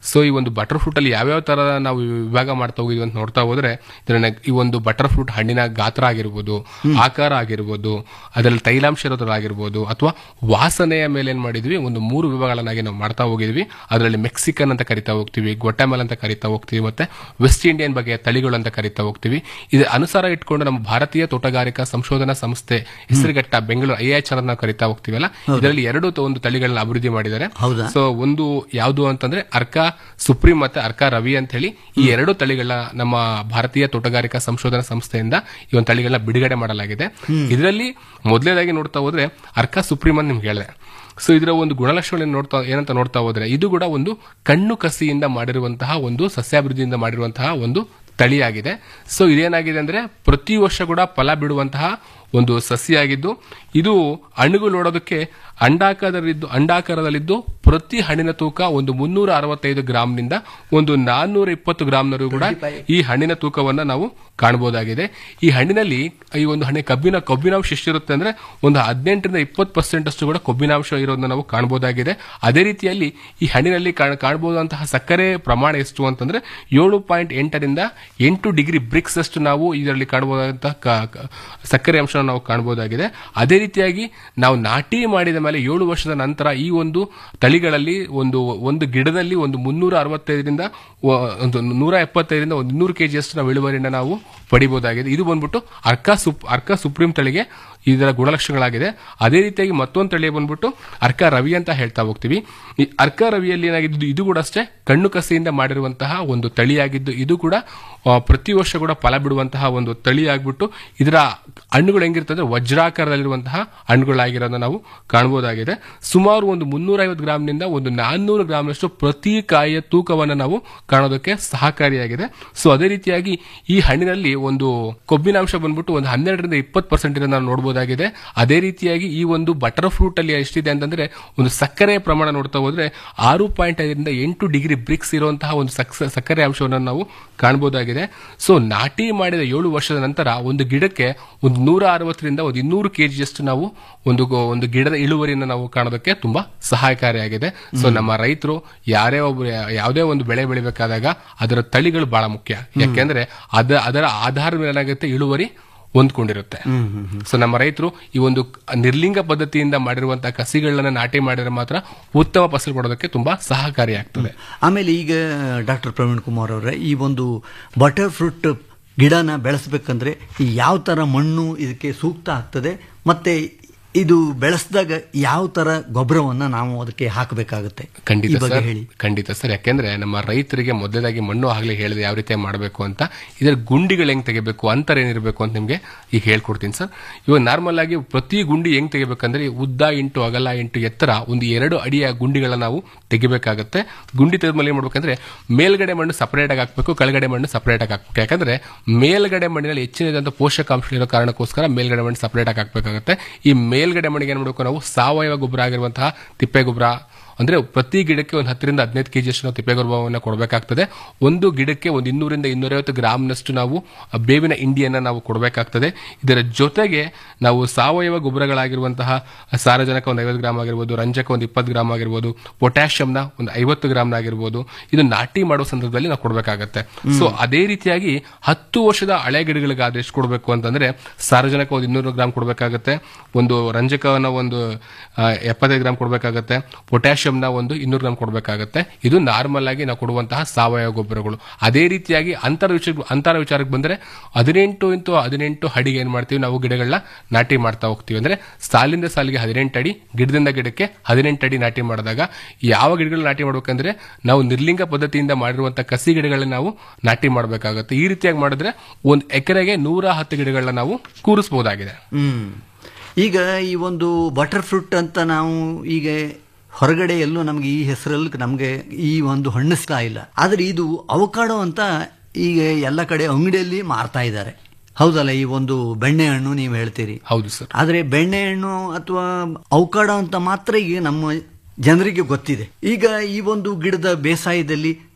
ಸೊ ಈ ಒಂದು ಬಟರ್ ಫ್ರೂಟ್ ಅಲ್ಲಿ ಯಾವ್ಯಾವ ತರ ನಾವು ವಿಭಾಗ ಮಾಡ್ತಾ ಹೋಗಿದ್ವಿ ಅಂತ ನೋಡ್ತಾ ಹೋದ್ರೆ ಇದನ್ನ ಈ ಒಂದು ಬಟರ್ ಫ್ರೂಟ್ ಹಣ್ಣಿನ ಗಾತ್ರ ಆಗಿರ್ಬೋದು ಆಕಾರ ಆಗಿರ್ಬೋದು ಅದರಲ್ಲಿ ತೈಲಾಂಶ ಇರೋದ್ರಾಗಿರ್ಬೋದು ಅಥವಾ ವಾಸನೆಯ ಮೇಲೆ ಏನ್ ಮಾಡಿದ್ವಿ ಒಂದು ಮೂರು ವಿಭಾಗಗಳನ್ನಾಗಿ ನಾವು ಮಾಡ್ತಾ ಹೋಗಿದ್ವಿ ಅದರಲ್ಲಿ ಮೆಕ್ಸಿಕನ್ ಅಂತ ಕರಿತಾ ಹೋಗ್ತೀವಿ ಗೊಟೆಮಲ್ ಅಂತ ಕರಿತಾ ಹೋಗ್ತೀವಿ ಮತ್ತೆ ವೆಸ್ಟ್ ಇಂಡಿಯನ್ ಬಗೆಯ ತಳಿಗಳು ಅಂತ ಕರಿತಾ ಹೋಗ್ತೀವಿ ಇದು ಅನುಸಾರ ಇಟ್ಕೊಂಡು ನಮ್ಮ ಭಾರತೀಯ ತೋಟಗಾರಿಕಾ ಸಂಶೋಧನಾ ಸಂಸ್ಥೆ ಹೆಸರುಘಟ್ಟ ಬೆಂಗಳೂರು ಐ ಎಚ್ ನಾವು ಕರಿತಾ ಹೋಗ್ತೀವಲ್ಲ ಇದರಲ್ಲಿ ಎರಡು ತ- ಒಂದು ತಳಿಗಳನ್ನ ಅಭಿವೃದ್ಧಿ ಮಾಡಿದ್ದಾರೆ ಹೌದಾ? ಸೊ ಒಂದು ಯಾವುದು ಅಂತಂದ್ರೆ ಅರ್ಕಾ ಸುಪ್ರೀಂ ಮತ್ತೆ ಅರ್ಕಾ ರವಿ ಅಂತ ಹೇಳಿ ಈ ಎರಡು ತಳಿಗಳ ನಮ್ಮ ಭಾರತೀಯ ತೋಟಗಾರಿಕಾ ಸಂಶೋಧನಾ ಸಂಸ್ಥೆಯಿಂದ ಈ ಒಂದು ತಳಿಗಳನ್ನ ಬಿಡುಗಡೆ ಮಾಡಲಾಗಿದೆ ಇದರಲ್ಲಿ ಮೊದಲನೇದಾಗಿ ನೋಡ್ತಾ ಹೋದ್ರೆ ಅರ್ಕಾ ಸುಪ್ರೀಂ ಅಂತ ನಿಮ್ಗೆ ಹೇಳಿದೆ ಸೊ ಇದರ ಒಂದು ಗುಣಲಕ್ಷಣಗಳನ್ನು ನೋಡ್ತಾ ಏನಂತ ನೋಡ್ತಾ ಹೋದ್ರೆ ಇದು ಕೂಡ ಒಂದು ಕಣ್ಣು ಕಸಿಯಿಂದ ಮಾಡಿರುವಂತಹ ಒಂದು ಸಸ್ಯಾಭಿವೃದ್ಧಿಯಿಂದ ಮಾಡಿರುವಂತಹ ಒಂದು ತಳಿಯಾಗಿದೆ ಸೊ ಇದೇನಾಗಿದೆ ಅಂದ್ರೆ ಪ್ರತಿ ವರ್ಷ ಕೂಡ ಫಲ ಬಿಡುವಂತಹ ಒಂದು ಸಸಿಯಾಗಿದ್ದು ಇದು ಹಣ್ಣುಗಳು ನೋಡೋದಕ್ಕೆ ಅಂಡಾಕಾರದಲ್ಲಿದ್ದು ಅಂಡಾಕಾರದಲ್ಲಿದ್ದು ಪ್ರತಿ ಹಣ್ಣಿನ ತೂಕ ಒಂದು ಮುನ್ನೂರ ಅರವತ್ತೈದು ಗ್ರಾಮ್ನಿಂದ ಒಂದು ನಾನ್ನೂರ ಇಪ್ಪತ್ತು ಗ್ರಾಮ್ನವರೆಗೂ ಕೂಡ ಈ ಹಣ್ಣಿನ ತೂಕವನ್ನ ನಾವು ಕಾಣಬಹುದಾಗಿದೆ ಈ ಹಣ್ಣಿನಲ್ಲಿ ಈ ಒಂದು ಹಣ್ಣಿನ ಕಬ್ಬಿನ ಕಬ್ಬಿನಾಂಶ ಎಷ್ಟಿರುತ್ತೆ ಅಂದ್ರೆ ಒಂದು ಹದಿನೆಂಟರಿಂದ ಇಪ್ಪತ್ತು ಪರ್ಸೆಂಟ್ ಅಷ್ಟು ಕೂಡ ಕಬ್ಬಿನಾಂಶ ಇರೋದನ್ನ ನಾವು ಕಾಣಬಹುದಾಗಿದೆ ಅದೇ ರೀತಿಯಲ್ಲಿ ಈ ಹಣ್ಣಿನಲ್ಲಿ ಕಾಣ- ಕಾಣಬಹುದಂತಹ ಸಕ್ಕರೆ ಪ್ರಮಾಣ ಎಷ್ಟು ಅಂತಂದ್ರೆ ಏಳು ಪಾಯಿಂಟ್ ಎಂಟರಿಂದ ಎಂಟು ಡಿಗ್ರಿ ಬ್ರಿಕ್ಸ್ ಅಷ್ಟು ನಾವು ಇದರಲ್ಲಿ ಕಾಣಬಹುದಾದಂತಹ ಕ- ಕ- ಸಕ್ಕರೆ ಅಂಶ ನಾವು ಕಾಣಬಹುದಾಗಿದೆ ಅದೇ ರೀತಿಯಾಗಿ ನಾವು ನಾಟಿ ಮಾಡಿದ ಮೇಲೆ ಏಳು ವರ್ಷದ ನಂತರ ಈ ಒಂದು ತಳಿಗಳಲ್ಲಿ ಒಂದು ಒಂದು ಗಿಡದಲ್ಲಿ ಒಂದು ಮುನ್ನೂರ ಅರವತ್ತೈದರಿಂದ ವ- ಒಂದು ನೂರ ಎಪ್ಪತ್ತೈದರಿಂದ ಒಂದು ಇನ್ನೂರು ಕೆಜಿ ಅಷ್ಟು ನಾವು ಇಳುವರಿನ ನಾವು ಪಡಿಬಹುದಾಗಿದೆ ಇದು ಬಂದ್ಬಿಟ್ಟು ಅರ್ಕಾ ಸುಪ್ ಅರ್ಕಾ ಸುಪ್ರೀಂ ತಳಿಗೆ ಇದರ ಗುಣಲಕ್ಷಣಗಳಾಗಿದೆ ಅದೇ ರೀತಿಯಾಗಿ ಮತ್ತೊಂದು ತಳಿ ಬಂದ್ಬಿಟ್ಟು ಅರ್ಕಾ ರವಿ ಅಂತ ಹೇಳ್ತಾ ಹೋಗ್ತೀವಿ ಈ ಅರ್ಕಾ ರವಿಯಲ್ಲಿ ಏನಾಗಿದ್ದು ಇದು ಕೂಡ ಅಷ್ಟೇ ಕಣ್ಣು ಕಸಿಯಿಂದ ಮಾಡಿರುವಂತಹ ಒಂದು ತಳಿಯಾಗಿದ್ದು ಇದು ಕೂಡ ಆ, ಪ್ರತಿ ವರ್ಷ ಕೂಡ ಫಲ ಬಿಡುವಂತಹ ಒಂದು ತಳಿ ಆಗ್ಬಿಟ್ಟು ಇದರ ಹಣ್ಣುಗಳು ಹೆಂಗಿರ್ತದೆ ವಜ್ರಾಕಾರದಲ್ಲಿರುವಂತಹ ಹಣ್ಣುಗಳಾಗಿರೋದನ್ನ ನಾವು ಕಾಣಬಹುದಾಗಿದೆ ಸುಮಾರು ಒಂದು ಮುನ್ನೂರ ಐವತ್ತು ಗ್ರಾಮ್ನಿಂದ ಒಂದು ನಾನ್ನೂರು ಗ್ರಾಮ್ನಷ್ಟು ಪ್ರತಿ ಕಾಯಿಯ ತೂಕವನ್ನು ನಾವು ಕಾಣೋದಕ್ಕೆ ಸಹಕಾರಿಯಾಗಿದೆ ಸೊ ಅದೇ ರೀತಿಯಾಗಿ ಈ ಹಣ್ಣಿನಲ್ಲಿ ಒಂದು ಕೊಬ್ಬಿನಾಂಶ ಬಂದ್ಬಿಟ್ಟು ಒಂದು ಹನ್ನೆರಡರಿಂದ ಇಪ್ಪತ್ತು ಪರ್ಸೆಂಟ್ ಇರೋದನ್ನ ನಾವು ನೋಡಬಹುದಾಗಿದೆ ಅದೇ ರೀತಿಯಾಗಿ ಈ ಒಂದು ಬಟರ್ ಫ್ರೂಟ್ ಅಲ್ಲಿ ಎಷ್ಟಿದೆ ಅಂತಂದ್ರೆ ಒಂದು ಸಕ್ಕರೆ ಪ್ರಮಾಣ ನೋಡ್ತಾ ಹೋದ್ರೆ ಆರು ಪಾಯಿಂಟ್ ಐದರಿಂದ ಎಂಟು ಡಿಗ್ರಿ ಬ್ರಿಕ್ಸ್ ಇರುವಂತಹ ಒಂದು ಸಕ್ಸ- ಸಕ್ಕರೆ ಅಂಶವನ್ನು ನಾವು ಕಾಣಬಹುದಾಗಿದೆ ಸೊ ನಾಟಿ ಮಾಡಿದ ಏಳು ವರ್ಷದ ನಂತರ ಒಂದು ಗಿಡಕ್ಕೆ ಒಂದು ನೂರ ಅರವತ್ತರಿಂದ ಒಂದು ಇನ್ನೂರು ಕೆಜಿಯಷ್ಟು ನಾವು ಒಂದು ಗೊ- ಒಂದು ಗಿಡದ ಇಳುವರಿಯನ್ನು ನಾವು ಕಾಣೋದಕ್ಕೆ ತುಂಬಾ ಸಹಾಯಕಾರಿಯಾಗಿದೆ ಸೊ ನಮ್ಮ ರೈತರು ಯಾರೇ ಒಬ್ಬರು ಯಾವುದೇ ಒಂದು ಬೆಳೆ ಬೆಳಿಬೇಕಾದಾಗ ಅದರ ತಳಿಗಳು ಬಹಳ ಮುಖ್ಯ ಯಾಕೆಂದ್ರೆ ಅದ ಅದರ ಆಧಾರದ ಮೇಲೆ ಏನಾಗುತ್ತೆ ಇಳುವರಿ ಹೊಂದ್ಕೊಂಡಿರುತ್ತೆ ಸೊ ನಮ್ಮ ರೈತರು ಈ ಒಂದು ನಿರ್ಲಿಂಗ ಪದ್ಧತಿಯಿಂದ ಮಾಡಿರುವಂತಹ ಕಸಿಗಳನ್ನ ನಾಟಿ ಮಾಡಿದ್ರೆ ಮಾತ್ರ ಉತ್ತಮ ಫಸಲು ಕೊಡೋದಕ್ಕೆ ತುಂಬಾ ಸಹಕಾರಿಯಾಗ್ತದೆ ಆಮೇಲೆ ಈಗ ಡಾಕ್ಟರ್ ಪ್ರವೀಣ್ ಕುಮಾರ್ ಅವರೇ ಈ ಒಂದು ಬಟರ್ ಫ್ರೂಟ್ ಗಿಡನ ಬೆಳೆಸಬೇಕಂದ್ರೆ ಯಾವ ಥರ ಮಣ್ಣು ಇದಕ್ಕೆ ಸೂಕ್ತ ಆಗ್ತದೆ ಮತ್ತೆ ಇದು ಬೆಳೆಸಿದಾಗ ಯಾವ ಥರ ಗೊಬ್ಬರವನ್ನು ನಾವು ಅದಕ್ಕೆ ಹಾಕಬೇಕಾಗುತ್ತೆ ಈ ಖಂಡಿತ ಬಗ್ಗೆ ಸರ್ ಹೇಳಿ ಖಂಡಿತ ಸರ್ ಯಾಕೆಂದ್ರೆ ನಮ್ಮ ರೈತರಿಗೆ ಮೊದಲನೇದಾಗಿ ಮಣ್ಣು ಆಗ್ಲೇ ಹೇಳಿದೆ ಯಾವ ರೀತಿ ಮಾಡಬೇಕು ಅಂತ ಇದರ ಗುಂಡಿಗಳು ಹೆಂಗ್ ತೆಗಿಬೇಕು ಅಂತರ ಏನಿರಬೇಕು ಅಂತ ನಿಮ್ಗೆ ಈಗ ಹೇಳ್ಕೊಡ್ತೀನಿ ಸರ್ ಇವಾಗ ನಾರ್ಮಲ್ ಆಗಿ ಪ್ರತಿ ಗುಂಡಿ ಹೆಂಗ್ ತೆಗಿಬೇಕಂದ್ರೆ ಉದ್ದ ಇಂಟು ಅಗಲ ಇಂಟು ಎತ್ತರ ಒಂದು ಎರಡು ಅಡಿಯ ಗುಂಡಿಗಳನ್ನ ನಾವು ತೆಗಿಬೇಕಾಗುತ್ತೆ ಗುಂಡಿ ತೆಗೆದ್ಮೇಲೆ ಏನ್ ಮಾಡ್ಬೇಕಂದ್ರೆ ಮೇಲ್ಗಡೆ ಮಣ್ಣು ಸಪರೇಟ್ ಆಗಿ ಹಾಕ್ಬೇಕು ಕೆಳಗಡೆ ಮಣ್ಣು ಸಪರೇಟ್ ಆಗಿ ಹಾಕ್ಬೇಕು ಯಾಕಂದ್ರೆ ಮೇಲ್ಗಡೆ ಮಣ್ಣಿನಲ್ಲಿ ಹೆಚ್ಚಿನದಂತ ಪೋಷಕಾಂಶ ಇರೋ ಕಾರಣಕ್ಕೋಸ್ಕರ ಮೇಲ್ಗಡೆ ಮಣ್ಣು ಸಪರೇಟ್ ಆಗಿ ಹಾಕ್ಬೇಕಾಗುತ್ತೆ ಈ ಮೇಲ್ಗಡೆ ಮಣ್ಣಿಗೆ ಏನ್ ಮಾಡಬೇಕು ನಾವು ಸಾವಯವ ಗೊಬ್ಬರ ಆಗಿರುವಂತಹ ತಿಪ್ಪೆ ಗೊಬ್ಬರ ಅಂದ್ರೆ ಪ್ರತಿ ಗಿಡಕ್ಕೆ ಒಂದು ಹತ್ತರಿಂದ ಹದಿನೈದು ಕೆಜಿ ಅಷ್ಟು ನಾವು ತಿಪ್ಪೆ ಗೊಬ್ಬರವನ್ನು ಕೊಡಬೇಕಾಗ್ತದೆ ಒಂದು ಗಿಡಕ್ಕೆ ಒಂದು ಇನ್ನೂರಿಂದ ಇನ್ನೂರೈವತ್ತು ಗ್ರಾಮ್ನಷ್ಟು ನಾವು ಆ ಬೇವಿನ ಇಂಡಿಯನ್ನ ನಾವು ಕೊಡಬೇಕಾಗ್ತದೆ ಇದರ ಜೊತೆಗೆ ನಾವು ಸಾವಯವ ಗೊಬ್ಬರಗಳಾಗಿರುವಂತಹ ಸಾರಜನಕ ಒಂದು ಐವತ್ತು ಗ್ರಾಮ್ ಆಗಿರ್ಬೋದು ರಂಜಕ ಒಂದು ಇಪ್ಪತ್ತು ಗ್ರಾಮ್ ಆಗಿರ್ಬೋದು ಪೊಟ್ಯಾಷಿಯಂನ ಒಂದು ಐವತ್ತು ಗ್ರಾಮ್ ಆಗಿರ್ಬೋದು ಇದು ನಾಟಿ ಮಾಡುವ ಸಂದರ್ಭದಲ್ಲಿ ನಾವು ಕೊಡಬೇಕಾಗತ್ತೆ ಸೊ ಅದೇ ರೀತಿಯಾಗಿ ಹತ್ತು ವರ್ಷದ ಹಳೆ ಗಿಡಗಳಿಗಾದ್ರೆ ಎಷ್ಟು ಕೊಡಬೇಕು ಅಂತಂದ್ರೆ ಸಾರಜನಕ ಒಂದು ಇನ್ನೂರು ಗ್ರಾಮ್ ಕೊಡಬೇಕಾಗತ್ತೆ ಒಂದು ರಂಜಕವನ್ನ ಒಂದು ಆ, ಎಪ್ಪತ್ತೈದು ಗ್ರಾಮ್ ಕೊಡಬೇಕಾಗತ್ತೆ ಪೊಟ್ಯಾಷಿಯಂನ ಒಂದು ಇನ್ನೂರು ಗ್ರಾಮ್ ಕೊಡಬೇಕಾಗತ್ತೆ ಇದು ನಾರ್ಮಲ್ ಆಗಿ ನಾವು ಕೊಡುವಂತಹ ಸಾವಯವ ಗೊಬ್ಬರಗಳು ಅದೇ ರೀತಿಯಾಗಿ ಅಂತರ ವಿಚಾರ ಅಂತರ ವಿಚಾರಕ್ಕೆ ಬಂದ್ರೆ ಹದಿನೆಂಟು ಇಂಟು ಹದಿನೆಂಟು ಅಡಿಗೆ ಏನ್ ಮಾಡ್ತೀವಿ ನಾವು ಗಿಡಗಳನ್ನ ನಾಟಿ ಮಾಡ್ತಾ ಹೋಗ್ತೀವಿ ಅಂದ್ರೆ ಸಾಲಿಂದ ಸಾಲಿಗೆ ಹದಿನೆಂಟು ಅಡಿ ಗಿಡದಿಂದ ಗಿಡಕ್ಕೆ ಹದಿನೆಂಟು ಅಡಿ ನಾಟಿ ಮಾಡಿದಾಗ ಯಾವ ಗಿಡಗಳನ್ನ ನಾಟಿ ಮಾಡ್ಬೇಕಂದ್ರೆ ನಾವು ನಿರ್ಲಿಂಗ ಪದ್ಧತಿಯಿಂದ ಮಾಡಿರುವಂತಹ ಕಸಿ ಗಿಡಗಳನ್ನ ನಾವು ನಾಟಿ ಮಾಡಬೇಕಾಗುತ್ತೆ ಈ ರೀತಿಯಾಗಿ ಮಾಡಿದ್ರೆ ಒಂದು ಎಕರೆಗೆ ನೂರ ಹತ್ತು ಗಿಡಗಳನ್ನ ನಾವು ಕೂರಿಸಬಹುದಾಗಿದೆ ಹ್ಮ್ ಈಗ ಈ ಒಂದು ಬಟರ್ ಫ್ರೂಟ್ ಅಂತ ನಾವು ಈಗ ಹೊರಗಡೆ ಎಲ್ಲೂ ನಮಗೆ ಈ ಹೆಸರಲ್ಲಿ ನಮಗೆ ಈ ಒಂದು ಹಣ್ಣು ಸಿಗ್ತಾ ಇಲ್ಲ ಆದರೆ ಇದು ಅವಕಾಡೋ ಅಂತ ಈಗ ಎಲ್ಲ ಕಡೆ ಅಂಗಡಿಯಲ್ಲಿ ಮಾರ್ತಾ ಇದ್ದಾರೆ ಹೌದಲ್ಲ ಈ ಒಂದು ಬೆಣ್ಣೆಹಣ್ಣು ನೀವು ಹೇಳ್ತೀರಿ ಹೌದು ಸರ್ ಆದರೆ ಬೆಣ್ಣೆಹಣ್ಣು ಅಥವಾ ಅವಕಾಡೋ ಅಂತ ಮಾತ್ರ ಈಗ ನಮ್ಮ ಜನರಿಗೆ ಗೊತ್ತಿದೆ ಈಗ ಈ ಒಂದು ಗಿಡದ ಬೇಸಾಯದಲ್ಲಿ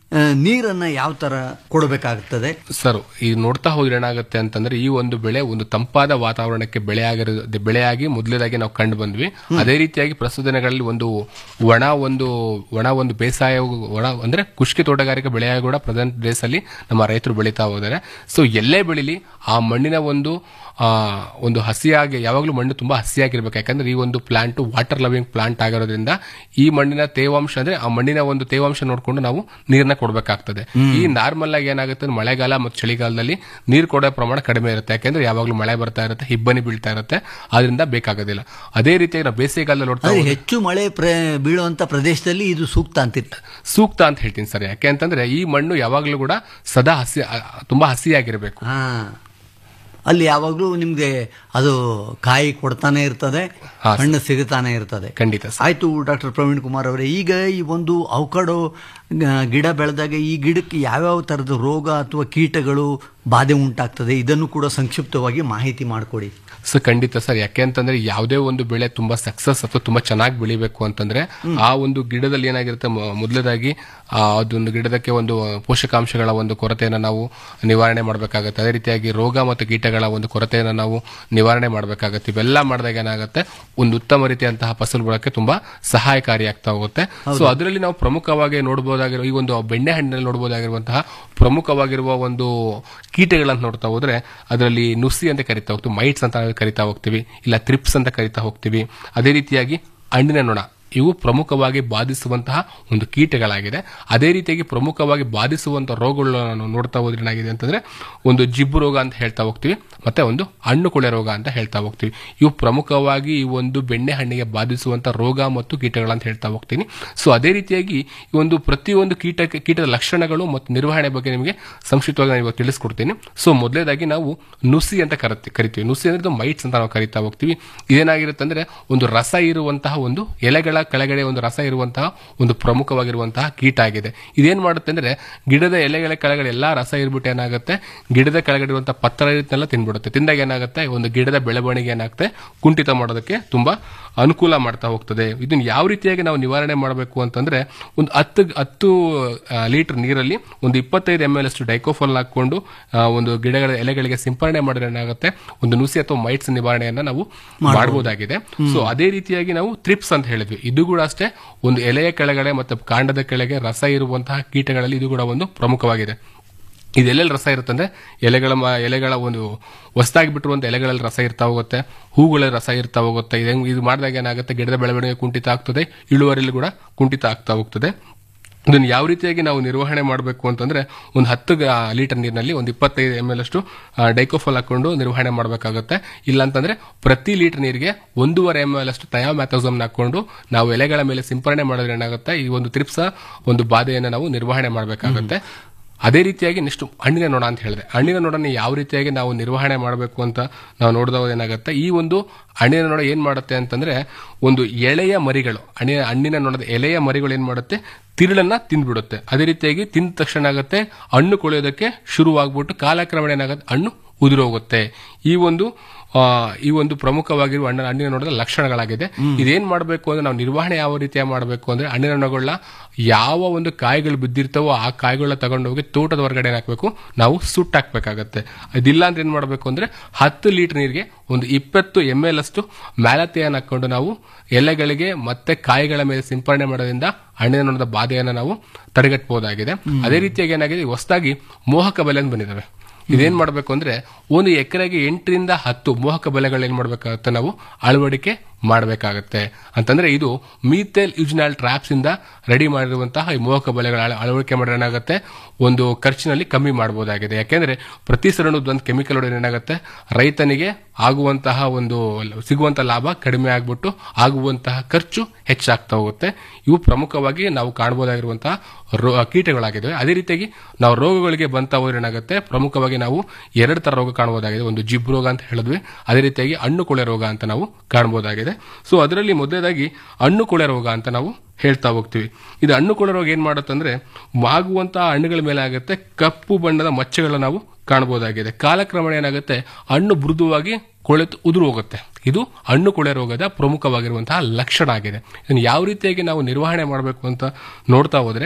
ಆ, ನೀರನ್ನ ಯಾವ ತರ ಕೊಡಬೇಕಾಗುತ್ತದೆ ಸರ್ ಈ ನೋಡ್ತಾ ಹೋದ್ರೆ ಏನಾಗುತ್ತೆ ಅಂತಂದ್ರೆ ಈ ಒಂದು ಬೆಳೆ ಒಂದು ತಂಪಾದ ವಾತಾವರಣಕ್ಕೆ ಬೆಳೆ ಆಗಿರೋ ಬೆಳೆಯಾಗಿ ಮೊದಲನೇದಾಗಿ ನಾವು ಕಂಡು ಬಂದ್ವಿ ಅದೇ ರೀತಿಯಾಗಿ ಪ್ರಸ್ತುತ ದಿನಗಳಲ್ಲಿ ಒಂದು ಒಣ ಒಂದು ಒಣ ಒಂದು ಬೇಸಾಯ ಒಣ ಅಂದ್ರೆ ಕುಷ್ಕಿ ತೋಟಗಾರಿಕೆ ಬೆಳೆಯಾಗಿ ಕೂಡ ಪ್ರೆಸೆಂಟ್ ಡೇಸ್ ಅಲ್ಲಿ ನಮ್ಮ ರೈತರು ಬೆಳೀತಾ ಹೋದರೆ ಸೊ ಎಲ್ಲೇ ಬೆಳಿಲಿ ಆ ಮಣ್ಣಿನ ಒಂದು ಆ, ಒಂದು ಹಸಿಯಾಗಿ ಯಾವಾಗಲೂ ಮಣ್ಣು ತುಂಬಾ ಹಸಿಯಾಗಿರ್ಬೇಕು ಯಾಕಂದ್ರೆ ಈ ಒಂದು ಪ್ಲಾಂಟ್ ವಾಟರ್ ಲವಿಂಗ್ ಪ್ಲಾಂಟ್ ಆಗಿರೋದ್ರಿಂದ ಈ ಮಣ್ಣಿನ ತೇವಾಂಶ ಅಂದ್ರೆ ಆ ಮಣ್ಣಿನ ಒಂದು ತೇವಾಂಶ ನೋಡ್ಕೊಂಡು ನಾವು ನೀರನ್ನ ಕೊಡಬೇಕಾಗ್ತದೆ ಈ ನಾರ್ಮಲ್ ಆಗಿ ಏನಾಗುತ್ತೆ ಅಂದ್ರೆ ಮಳೆಗಾಲ ಮತ್ತು ಚಳಿಗಾಲದಲ್ಲಿ ನೀರು ಕೊಡೋ ಪ್ರಮಾಣ ಕಡಿಮೆ ಇರುತ್ತೆ ಯಾಕಂದ್ರೆ ಯಾವಾಗಲೂ ಮಳೆ ಬರ್ತಾ ಇರುತ್ತೆ ಹಿಬ್ಬನಿ ಬೀಳ್ತಾ ಇರುತ್ತೆ ಅದರಿಂದ ಬೇಕಾಗೋದಿಲ್ಲ ಅದೇ ರೀತಿಯಾಗಿ ನಾವು ಬೇಸಿಗೆಗಾಲದಲ್ಲಿ ನೋಡ್ತಾ ಅಂದ್ರೆ ಹೋದ್ರೆ ಹೆಚ್ಚು ಮಳೆ ಪ್ರ ಬೀಳುವಂತ ಪ್ರದೇಶದಲ್ಲಿ ಇದು ಸೂಕ್ತ ಅಂತಿತ್ತು ಸೂಕ್ತ ಅಂತ ಹೇಳ್ತೀನಿ ಸರ್ ಯಾಕೆ ಅಂತಂದ್ರೆ ಈ ಮಣ್ಣು ಯಾವಾಗಲೂ ಕೂಡ ಸದಾ ಹಸಿ ಆ, ತುಂಬಾ ಹಸಿಯಾಗಿರ್ಬೇಕು ಹಾ ಅಲ್ಲಿ ಯಾವಾಗಲೂ ನಿಮ್ಗೆ ಅದು ಕಾಯಿ ಕೊಡ್ತಾನೆ ಇರ್ತದೆ ಹಾ, ಹಣ್ಣು ಸಿಗುತ್ತಾನೆ ಇರ್ತದೆ ಖಂಡಿತ ಸರ್ ಆಯ್ತು ಡಾಕ್ಟರ್ ಪ್ರವೀಣ್ ಕುಮಾರ್ ಅವರೇ ಈಗ ಈ ಒಂದು ಅವಕಾಡೋ ಗಿಡ ಬೆಳೆದಾಗ ಈ ಗಿಡಕ್ಕೆ ಯಾವ್ಯಾವ ತರದ ರೋಗ ಅಥವಾ ಕೀಟಗಳು ಬಾಧೆ ಉಂಟಾಗ್ತದೆ ಇದನ್ನು ಕೂಡ ಸಂಕ್ಷಿಪ್ತವಾಗಿ ಮಾಹಿತಿ ಮಾಡಿಕೊಡಿ ಸೊ ಖಂಡಿತ ಸರ್ ಯಾಕೆ ಅಂತಂದ್ರೆ ಯಾವುದೇ ಒಂದು ಬೆಳೆ ತುಂಬಾ ಸಕ್ಸಸ್ ಅಥವಾ ತುಂಬಾ ಚೆನ್ನಾಗಿ ಬೆಳಿಬೇಕು ಅಂತಂದ್ರೆ ಆ ಒಂದು ಗಿಡದಲ್ಲಿ ಏನಾಗಿರುತ್ತೆ ಮೊ- ಮೊದಲನೇದಾಗಿ ಆ ಅದೊಂದು ಗಿಡದಕ್ಕೆ ಒಂದು ಪೋಷಕಾಂಶಗಳ ಒಂದು ಕೊರತೆಯನ್ನು ನಾವು ನಿವಾರಣೆ ಮಾಡಬೇಕಾಗತ್ತೆ ಅದೇ ರೀತಿಯಾಗಿ ರೋಗ ಮತ್ತು ಕೀಟಗಳ ಒಂದು ಕೊರತೆಯನ್ನು ನಾವು ನಿವಾರಣೆ ಮಾಡಬೇಕಾಗತ್ತೆ ಇವೆಲ್ಲ ಮಾಡಿದಾಗ ಏನಾಗುತ್ತೆ ಒಂದು ಉತ್ತಮ ರೀತಿಯಂತಹ ಫಸಲು ಬರೋಕ್ಕೆ ತುಂಬಾ ಸಹಾಯಕಾರಿಯಾಗ್ತಾ ಹೋಗುತ್ತೆ ಸೊ ಅದರಲ್ಲಿ ನಾವು ಪ್ರಮುಖವಾಗಿ ನೋಡಬಹುದಾಗಿರೋ ಈ ಒಂದು ಬೆಣ್ಣೆ ಹಣ್ಣಿನಲ್ಲಿ ನೋಡಬಹುದಾಗಿರುವಂತಹ ಪ್ರಮುಖವಾಗಿರುವ ಒಂದು ಕೀಟಗಳಂತ ನೋಡ್ತಾ ಹೋದ್ರೆ ಅದರಲ್ಲಿ ನುಸಿ ಅಂತ ಕರಿತಾ ಹೋಗ್ತೀವಿ ಮೈಟ್ಸ್ ಅಂತ ಕರಿತಾ ಹೋಗ್ತೀವಿ ಇಲ್ಲ ತ್ರಿಪ್ಸ್ ಅಂತ ಕರಿತಾ ಹೋಗ್ತೀವಿ ಅದೇ ರೀತಿಯಾಗಿ ಹಣ್ಣಿನ ನೊಣ ಇವು ಪ್ರಮುಖವಾಗಿ ಬಾಧಿಸುವಂತಹ ಒಂದು ಕೀಟಗಳಾಗಿದೆ ಅದೇ ರೀತಿಯಾಗಿ ಪ್ರಮುಖವಾಗಿ ಬಾಧಿಸುವಂತಹ ರೋಗಗಳನ್ನ ನಾವು ನೋಡ್ತಾ ಹೋದ್ರೆ ಏನಾಗಿದೆ ಅಂತಂದ್ರೆ ಒಂದು ಜಿಬ್ಬು ರೋಗ ಅಂತ ಹೇಳ್ತಾ ಹೋಗ್ತೀವಿ ಮತ್ತೆ ಒಂದು ಹಣ್ಣು ಕೊಳೆ ರೋಗ ಅಂತ ಹೇಳ್ತಾ ಹೋಗ್ತೀವಿ ಇವು ಪ್ರಮುಖವಾಗಿ ಈ ಒಂದು ಬೆಣ್ಣೆ ಹಣ್ಣಿಗೆ ಬಾಧಿಸುವಂತಹ ರೋಗ ಮತ್ತು ಕೀಟಗಳಂತ ಹೇಳ್ತಾ ಹೋಗ್ತೀನಿ ಸೊ ಅದೇ ರೀತಿಯಾಗಿ ಈ ಒಂದು ಪ್ರತಿಯೊಂದು ಕೀಟ ಕೀಟದ ಲಕ್ಷಣಗಳು ಮತ್ತು ನಿರ್ವಹಣೆ ಬಗ್ಗೆ ನಿಮಗೆ ಸಂಕ್ಷಿಪ್ತವಾಗಿ ನಾನು ಇವಾಗ ತಿಳಿಸ್ಕೊಡ್ತೀನಿ ಸೊ ಮೊದಲೇದಾಗಿ ನಾವು ನುಸಿ ಅಂತ ಕರತಿ ಕರಿತೀವಿ ನುಸಿ ಅಂದ್ರೆ ಮೈಟ್ಸ್ ಅಂತ ನಾವು ಕರಿತಾ ಹೋಗ್ತೀವಿ ಇದೇನಾಗಿರುತ್ತೆ ಅಂದ್ರೆ ಒಂದು ರಸ ಇರುವಂತಹ ಒಂದು ಎಲೆಗಳ ಕೆಳಗಡೆ ಒಂದು ರಸ ಇರುವಂತಹ ಒಂದು ಪ್ರಮುಖವಾಗಿರುವಂತಹ ಕೀಟ ಆಗಿದೆ ಇದೇನ್ ಮಾಡುತ್ತೆ ಅಂದ್ರೆ ಗಿಡದ ಎಲೆಗಳ ಕೆಳಗಡೆ ಎಲ್ಲಾ ರಸ ಇರ್ಬಿಟ್ಟು ಏನಾಗುತ್ತೆ ಗಿಡದ ಕೆಳಗಡೆ ಇರುವಂತಹ ಪತ್ರ ಇರುತ್ತಲ್ಲ ತಿನ್ಬಿಡುತ್ತೆ ತಿಂದಾಗ ಏನಾಗುತ್ತೆ ಒಂದು ಗಿಡದ ಬೆಳವಣಿಗೆ ಏನಾಗುತ್ತೆ ಕುಂಠಿತ ಮಾಡೋದಕ್ಕೆ ತುಂಬಾ ಅನುಕೂಲ ಮಾಡ್ತಾ ಹೋಗ್ತದೆ ಇದನ್ನ ಯಾವ ರೀತಿಯಾಗಿ ನಾವು ನಿವಾರಣೆ ಮಾಡಬೇಕು ಅಂತಂದ್ರೆ ಒಂದು ಹತ್ತು ಹತ್ತು ಲೀಟರ್ ನೀರಲ್ಲಿ ಒಂದು ಇಪ್ಪತ್ತೈದು ಎಮ್ ಎಲ್ ಅಷ್ಟು ಡೈಕೋಫಲ್ ಹಾಕೊಂಡು ಆ, ಒಂದು ಗಿಡಗಳ ಎಲೆಗಳಿಗೆ ಸಿಂಪರಣೆ ಮಾಡಿದ್ರೆ ಏನಾಗುತ್ತೆ ಒಂದು ನುಸಿ ಅಥವಾ ಮೈಟ್ಸ್ ನಿವಾರಣೆಯನ್ನ ನಾವು ಮಾಡಬಹುದಾಗಿದೆ ಸೊ ಅದೇ ರೀತಿಯಾಗಿ ನಾವು ತ್ರಿಪ್ಸ್ ಅಂತ ಹೇಳಿದ್ವಿ ಇದು ಕೂಡ ಅಷ್ಟೇ ಒಂದು ಎಲೆಯ ಕೆಳಗಡೆ ಮತ್ತೆ ಕಾಂಡದ ಕೆಳಗೆ ರಸ ಇರುವಂತಹ ಕೀಟಗಳಲ್ಲಿ ಇದು ಕೂಡ ಒಂದು ಪ್ರಮುಖವಾಗಿದೆ ಇದೆಲ್ಲೆಲ್ಲಿ ರಸ ಇರುತ್ತೆ ಅಂದ್ರೆ ಎಲೆಗಳ ಮ- ಎಲೆಗಳ ಒಂದು ಹೊಸದಾಗಿ ಬಿಟ್ಟಿರುವಂತ ಎಲೆಗಳಲ್ಲಿ ರಸ ಇರ್ತಾ ಹೋಗುತ್ತೆ ಹೂಗಳಲ್ಲಿ ರಸ ಇರ್ತಾ ಹೋಗುತ್ತೆ ಇದು ಇದು ಮಾಡಿದಾಗ ಏನಾಗುತ್ತೆ ಗಿಡದ ಬೆಳವಣಿಗೆ ಕುಂಠಿತ ಆಗ್ತದೆ ಇಳುವರಿಯಲ್ಲಿ ಕೂಡ ಕುಂಠಿತ ಆಗ್ತಾ ಹೋಗ್ತದೆ ಇದನ್ನು ಯಾವ ರೀತಿಯಾಗಿ ನಾವು ನಿರ್ವಹಣೆ ಮಾಡಬೇಕು ಅಂತಂದ್ರೆ ಒಂದು ಹತ್ತು ಗ- ಲೀಟರ್ ನೀರಿನಲ್ಲಿ ಒಂದು ಇಪ್ಪತ್ತೈದು ಎಮ್ ಎಲ್ ಅಷ್ಟು ಡೈಕೋಫಲ್ ಹಾಕೊಂಡು ನಿರ್ವಹಣೆ ಮಾಡಬೇಕಾಗುತ್ತೆ ಇಲ್ಲ ಅಂತಂದ್ರೆ ಪ್ರತಿ ಲೀಟರ್ ನೀರಿಗೆ ಒಂದೂವರೆ ಎಮ್ ಎಲ್ ಅಷ್ಟು ಥಯಾಮ್ಯಾಥೋಸಮ್ ಹಾಕೊಂಡು ನಾವು ಎಲೆಗಳ ಮೇಲೆ ಸಿಂಪರಣೆ ಮಾಡಿದ್ರೆ ಏನಾಗುತ್ತೆ ಈ ಒಂದು ತ್ರಿಪ್ಸ ಒಂದು ಬಾಧೆಯನ್ನು ನಾವು ನಿರ್ವಹಣೆ ಮಾಡಬೇಕಾಗುತ್ತೆ ಅದೇ ರೀತಿಯಾಗಿ ನೆಕ್ಸ್ಟ್ ಹಣ್ಣಿನ ನೊಣ ಅಂತ ಹೇಳಿದೆ ಹಣ್ಣಿನ ನೊಣನ ಯಾವ ರೀತಿಯಾಗಿ ನಾವು ನಿರ್ವಹಣೆ ಮಾಡಬೇಕು ಅಂತ ನಾವು ನೋಡಿದಾಗ ಏನಾಗುತ್ತೆ ಈ ಒಂದು ಹಣ್ಣಿನ ನೊಣ ಏನ್ ಮಾಡುತ್ತೆ ಅಂತಂದ್ರೆ ಒಂದು ಎಳೆಯ ಮರಿಗಳು ಹಣ್ಣಿನ ಹಣ್ಣಿನ ನೊಣದ ಎಲೆಯ ಮರಿಗಳು ಏನ್ ಮಾಡುತ್ತೆ ತಿರುಳನ್ನ ತಿಂದ್ಬಿಡುತ್ತೆ ಅದೇ ರೀತಿಯಾಗಿ ತಿಂದ ತಕ್ಷಣ ಏನಾಗುತ್ತೆ ಹಣ್ಣು ಕೊಳೆಯೋದಕ್ಕೆ ಶುರುವಾಗ್ಬಿಟ್ಟು ಕಾಲಕ್ರಮೇಣ ಏನಾಗುತ್ತೆ ಹಣ್ಣು ಉದುರೋಗುತ್ತೆ ಈ ಒಂದು ಆ, ಈ ಒಂದು ಪ್ರಮುಖವಾಗಿರುವ ಹಣ್ಣ ಹಣ್ಣಿನ ನೊಣದ ಲಕ್ಷಣಗಳಾಗಿದೆ ಇದೇನ್ ಮಾಡಬೇಕು ಅಂದ್ರೆ ನಾವು ನಿರ್ವಹಣೆ ಯಾವ ರೀತಿಯ ಮಾಡಬೇಕು ಅಂದ್ರೆ ಹಣ್ಣಿನ ನೊಣಗಳನ್ನ ಯಾವ ಒಂದು ಕಾಯಿಗಳು ಬಿದ್ದಿರ್ತಾವೋ ಆ ಕಾಯಿಗಳನ್ನ ತಗೊಂಡೋಗಿ ತೋಟದ ಹೊರಗಡೆ ಏನ್ ಹಾಕ್ಬೇಕು ನಾವು ಸುಟ್ಟಾಕ್ಬೇಕಾಗತ್ತೆ ಇದಿಲ್ಲ ಅಂದ್ರೆ ಏನ್ ಮಾಡಬೇಕು ಅಂದ್ರೆ ಹತ್ತು ಲೀಟರ್ ನೀರಿಗೆ ಒಂದು ಇಪ್ಪತ್ತು ಎಮ್ ಎಲ್ ಅಷ್ಟು ಮ್ಯಾಲತೆಯನ್ನು ಹಾಕೊಂಡು ನಾವು ಎಲೆಗಳಿಗೆ ಮತ್ತೆ ಕಾಯಿಗಳ ಮೇಲೆ ಸಿಂಪರಣೆ ಮಾಡೋದ್ರಿಂದ ಹಣ್ಣಿನ ನೊಣದ ಬಾಧೆಯನ್ನು ನಾವು ತಡೆಗಟ್ಟಬಹುದಾಗಿದೆ ಅದೇ ರೀತಿಯಾಗಿ ಏನಾಗಿದೆ ಹೊಸದಾಗಿ ಮೋಹಕ ಬಲೆ ಅಂತ ಬಂದಿದ್ದಾವೆ ಇದೇನ್ ಮಾಡಬೇಕು ಅಂದ್ರೆ ಒಂದು ಎಕರೆಗೆ ಎಂಟರಿಂದ ಹತ್ತು ಮೋಹಕ ಬಲೆಗಳು ಏನ್ ಮಾಡ್ಬೇಕಾಗುತ್ತೆ ನಾವು ಅಳವಡಿಕೆ ಮಾಡಬೇಕಾಗತ್ತೆ ಅಂತಂದ್ರೆ ಇದು ಮೀಥೇಲ್ ಯುಜ್ನಾಲ್ ಟ್ರಾಪ್ಸ್ ಇಂದ ರೆಡಿ ಮಾಡಿರುವಂತಹ ಈ ಮೋಹಕ ಬಲೆಗಳ ಅಳ- ಅಳವಡಿಕೆ ಮಾಡಿದ್ರೆ ಏನಾಗುತ್ತೆ ಒಂದು ಖರ್ಚಿನಲ್ಲಿ ಕಮ್ಮಿ ಮಾಡಬಹುದಾಗಿದೆ ಯಾಕೆಂದ್ರೆ ಪ್ರತಿ ಸರಣದ ಒಂದು ಕೆಮಿಕಲ್ ಹೊಡೆದ್ರೆ ಏನಾಗುತ್ತೆ ರೈತನಿಗೆ ಆಗುವಂತಹ ಒಂದು ಲ- ಸಿಗುವಂತಹ ಲಾಭ ಕಡಿಮೆ ಆಗ್ಬಿಟ್ಟು ಆಗುವಂತಹ ಖರ್ಚು ಹೆಚ್ಚಾಗ್ತಾ ಹೋಗುತ್ತೆ ಇವು ಪ್ರಮುಖವಾಗಿ ನಾವು ಕಾಣಬಹುದಾಗಿರುವಂತಹ ರೋ ಕೀಟಗಳಾಗಿದ್ದಾವೆ ಅದೇ ರೀತಿಯಾಗಿ ನಾವು ರೋಗಗಳಿಗೆ ಬಂತ ಹೋದ್ರೆ ಏನಾಗುತ್ತೆ ಪ್ರಮುಖವಾಗಿ ನಾವು ಎರಡು ತರ ರೋಗ ಕಾಣಬಹುದಾಗಿದೆ ಒಂದು ಜಿಬ್ ರೋಗ ಅಂತ ಹೇಳಿದ್ವಿ ಅದೇ ರೀತಿಯಾಗಿ ಹಣ್ಣು ಕೊಳೆ ರೋಗ ಅಂತ ನಾವು ಕಾಣಬಹುದಾಗಿದೆ ಸೊ ಅದರಲ್ಲಿ ಮೊದಲನೇದಾಗಿ ಹಣ್ಣು ಕೊಳೆ ರೋಗ ಅಂತ ನಾವು ಹೇಳ್ತಾ ಹೋಗ್ತೀವಿ ಇದು ಹಣ್ಣು ಕೊಳೆ ರೋಗ ಏನ್ ಮಾಡುತ್ತಂದ್ರೆ ಮಾಗುವಂತಹ ಹಣ್ಣುಗಳ ಮೇಲೆ ಆಗುತ್ತೆ ಕಪ್ಪು ಬಣ್ಣದ ಮಚ್ಚೆಗಳನ್ನ ನಾವು ಕಾಣಬಹುದಾಗಿದೆ ಕಾಲಕ್ರಮೇಣ ಏನಾಗುತ್ತೆ ಹಣ್ಣು ಮೃದುವಾಗಿ ಕೊಳೆತು ಉದುರು ಹೋಗುತ್ತೆ ಇದು ಹಣ್ಣು ಕೊಳೆ ರೋಗದ ಪ್ರಮುಖವಾಗಿರುವಂತಹ ಲಕ್ಷಣ ಆಗಿದೆ ಇದನ್ನು ಯಾವ ರೀತಿಯಾಗಿ ನಾವು ನಿರ್ವಹಣೆ ಮಾಡಬೇಕು ಅಂತ ನೋಡ್ತಾ ಹೋದ್ರೆ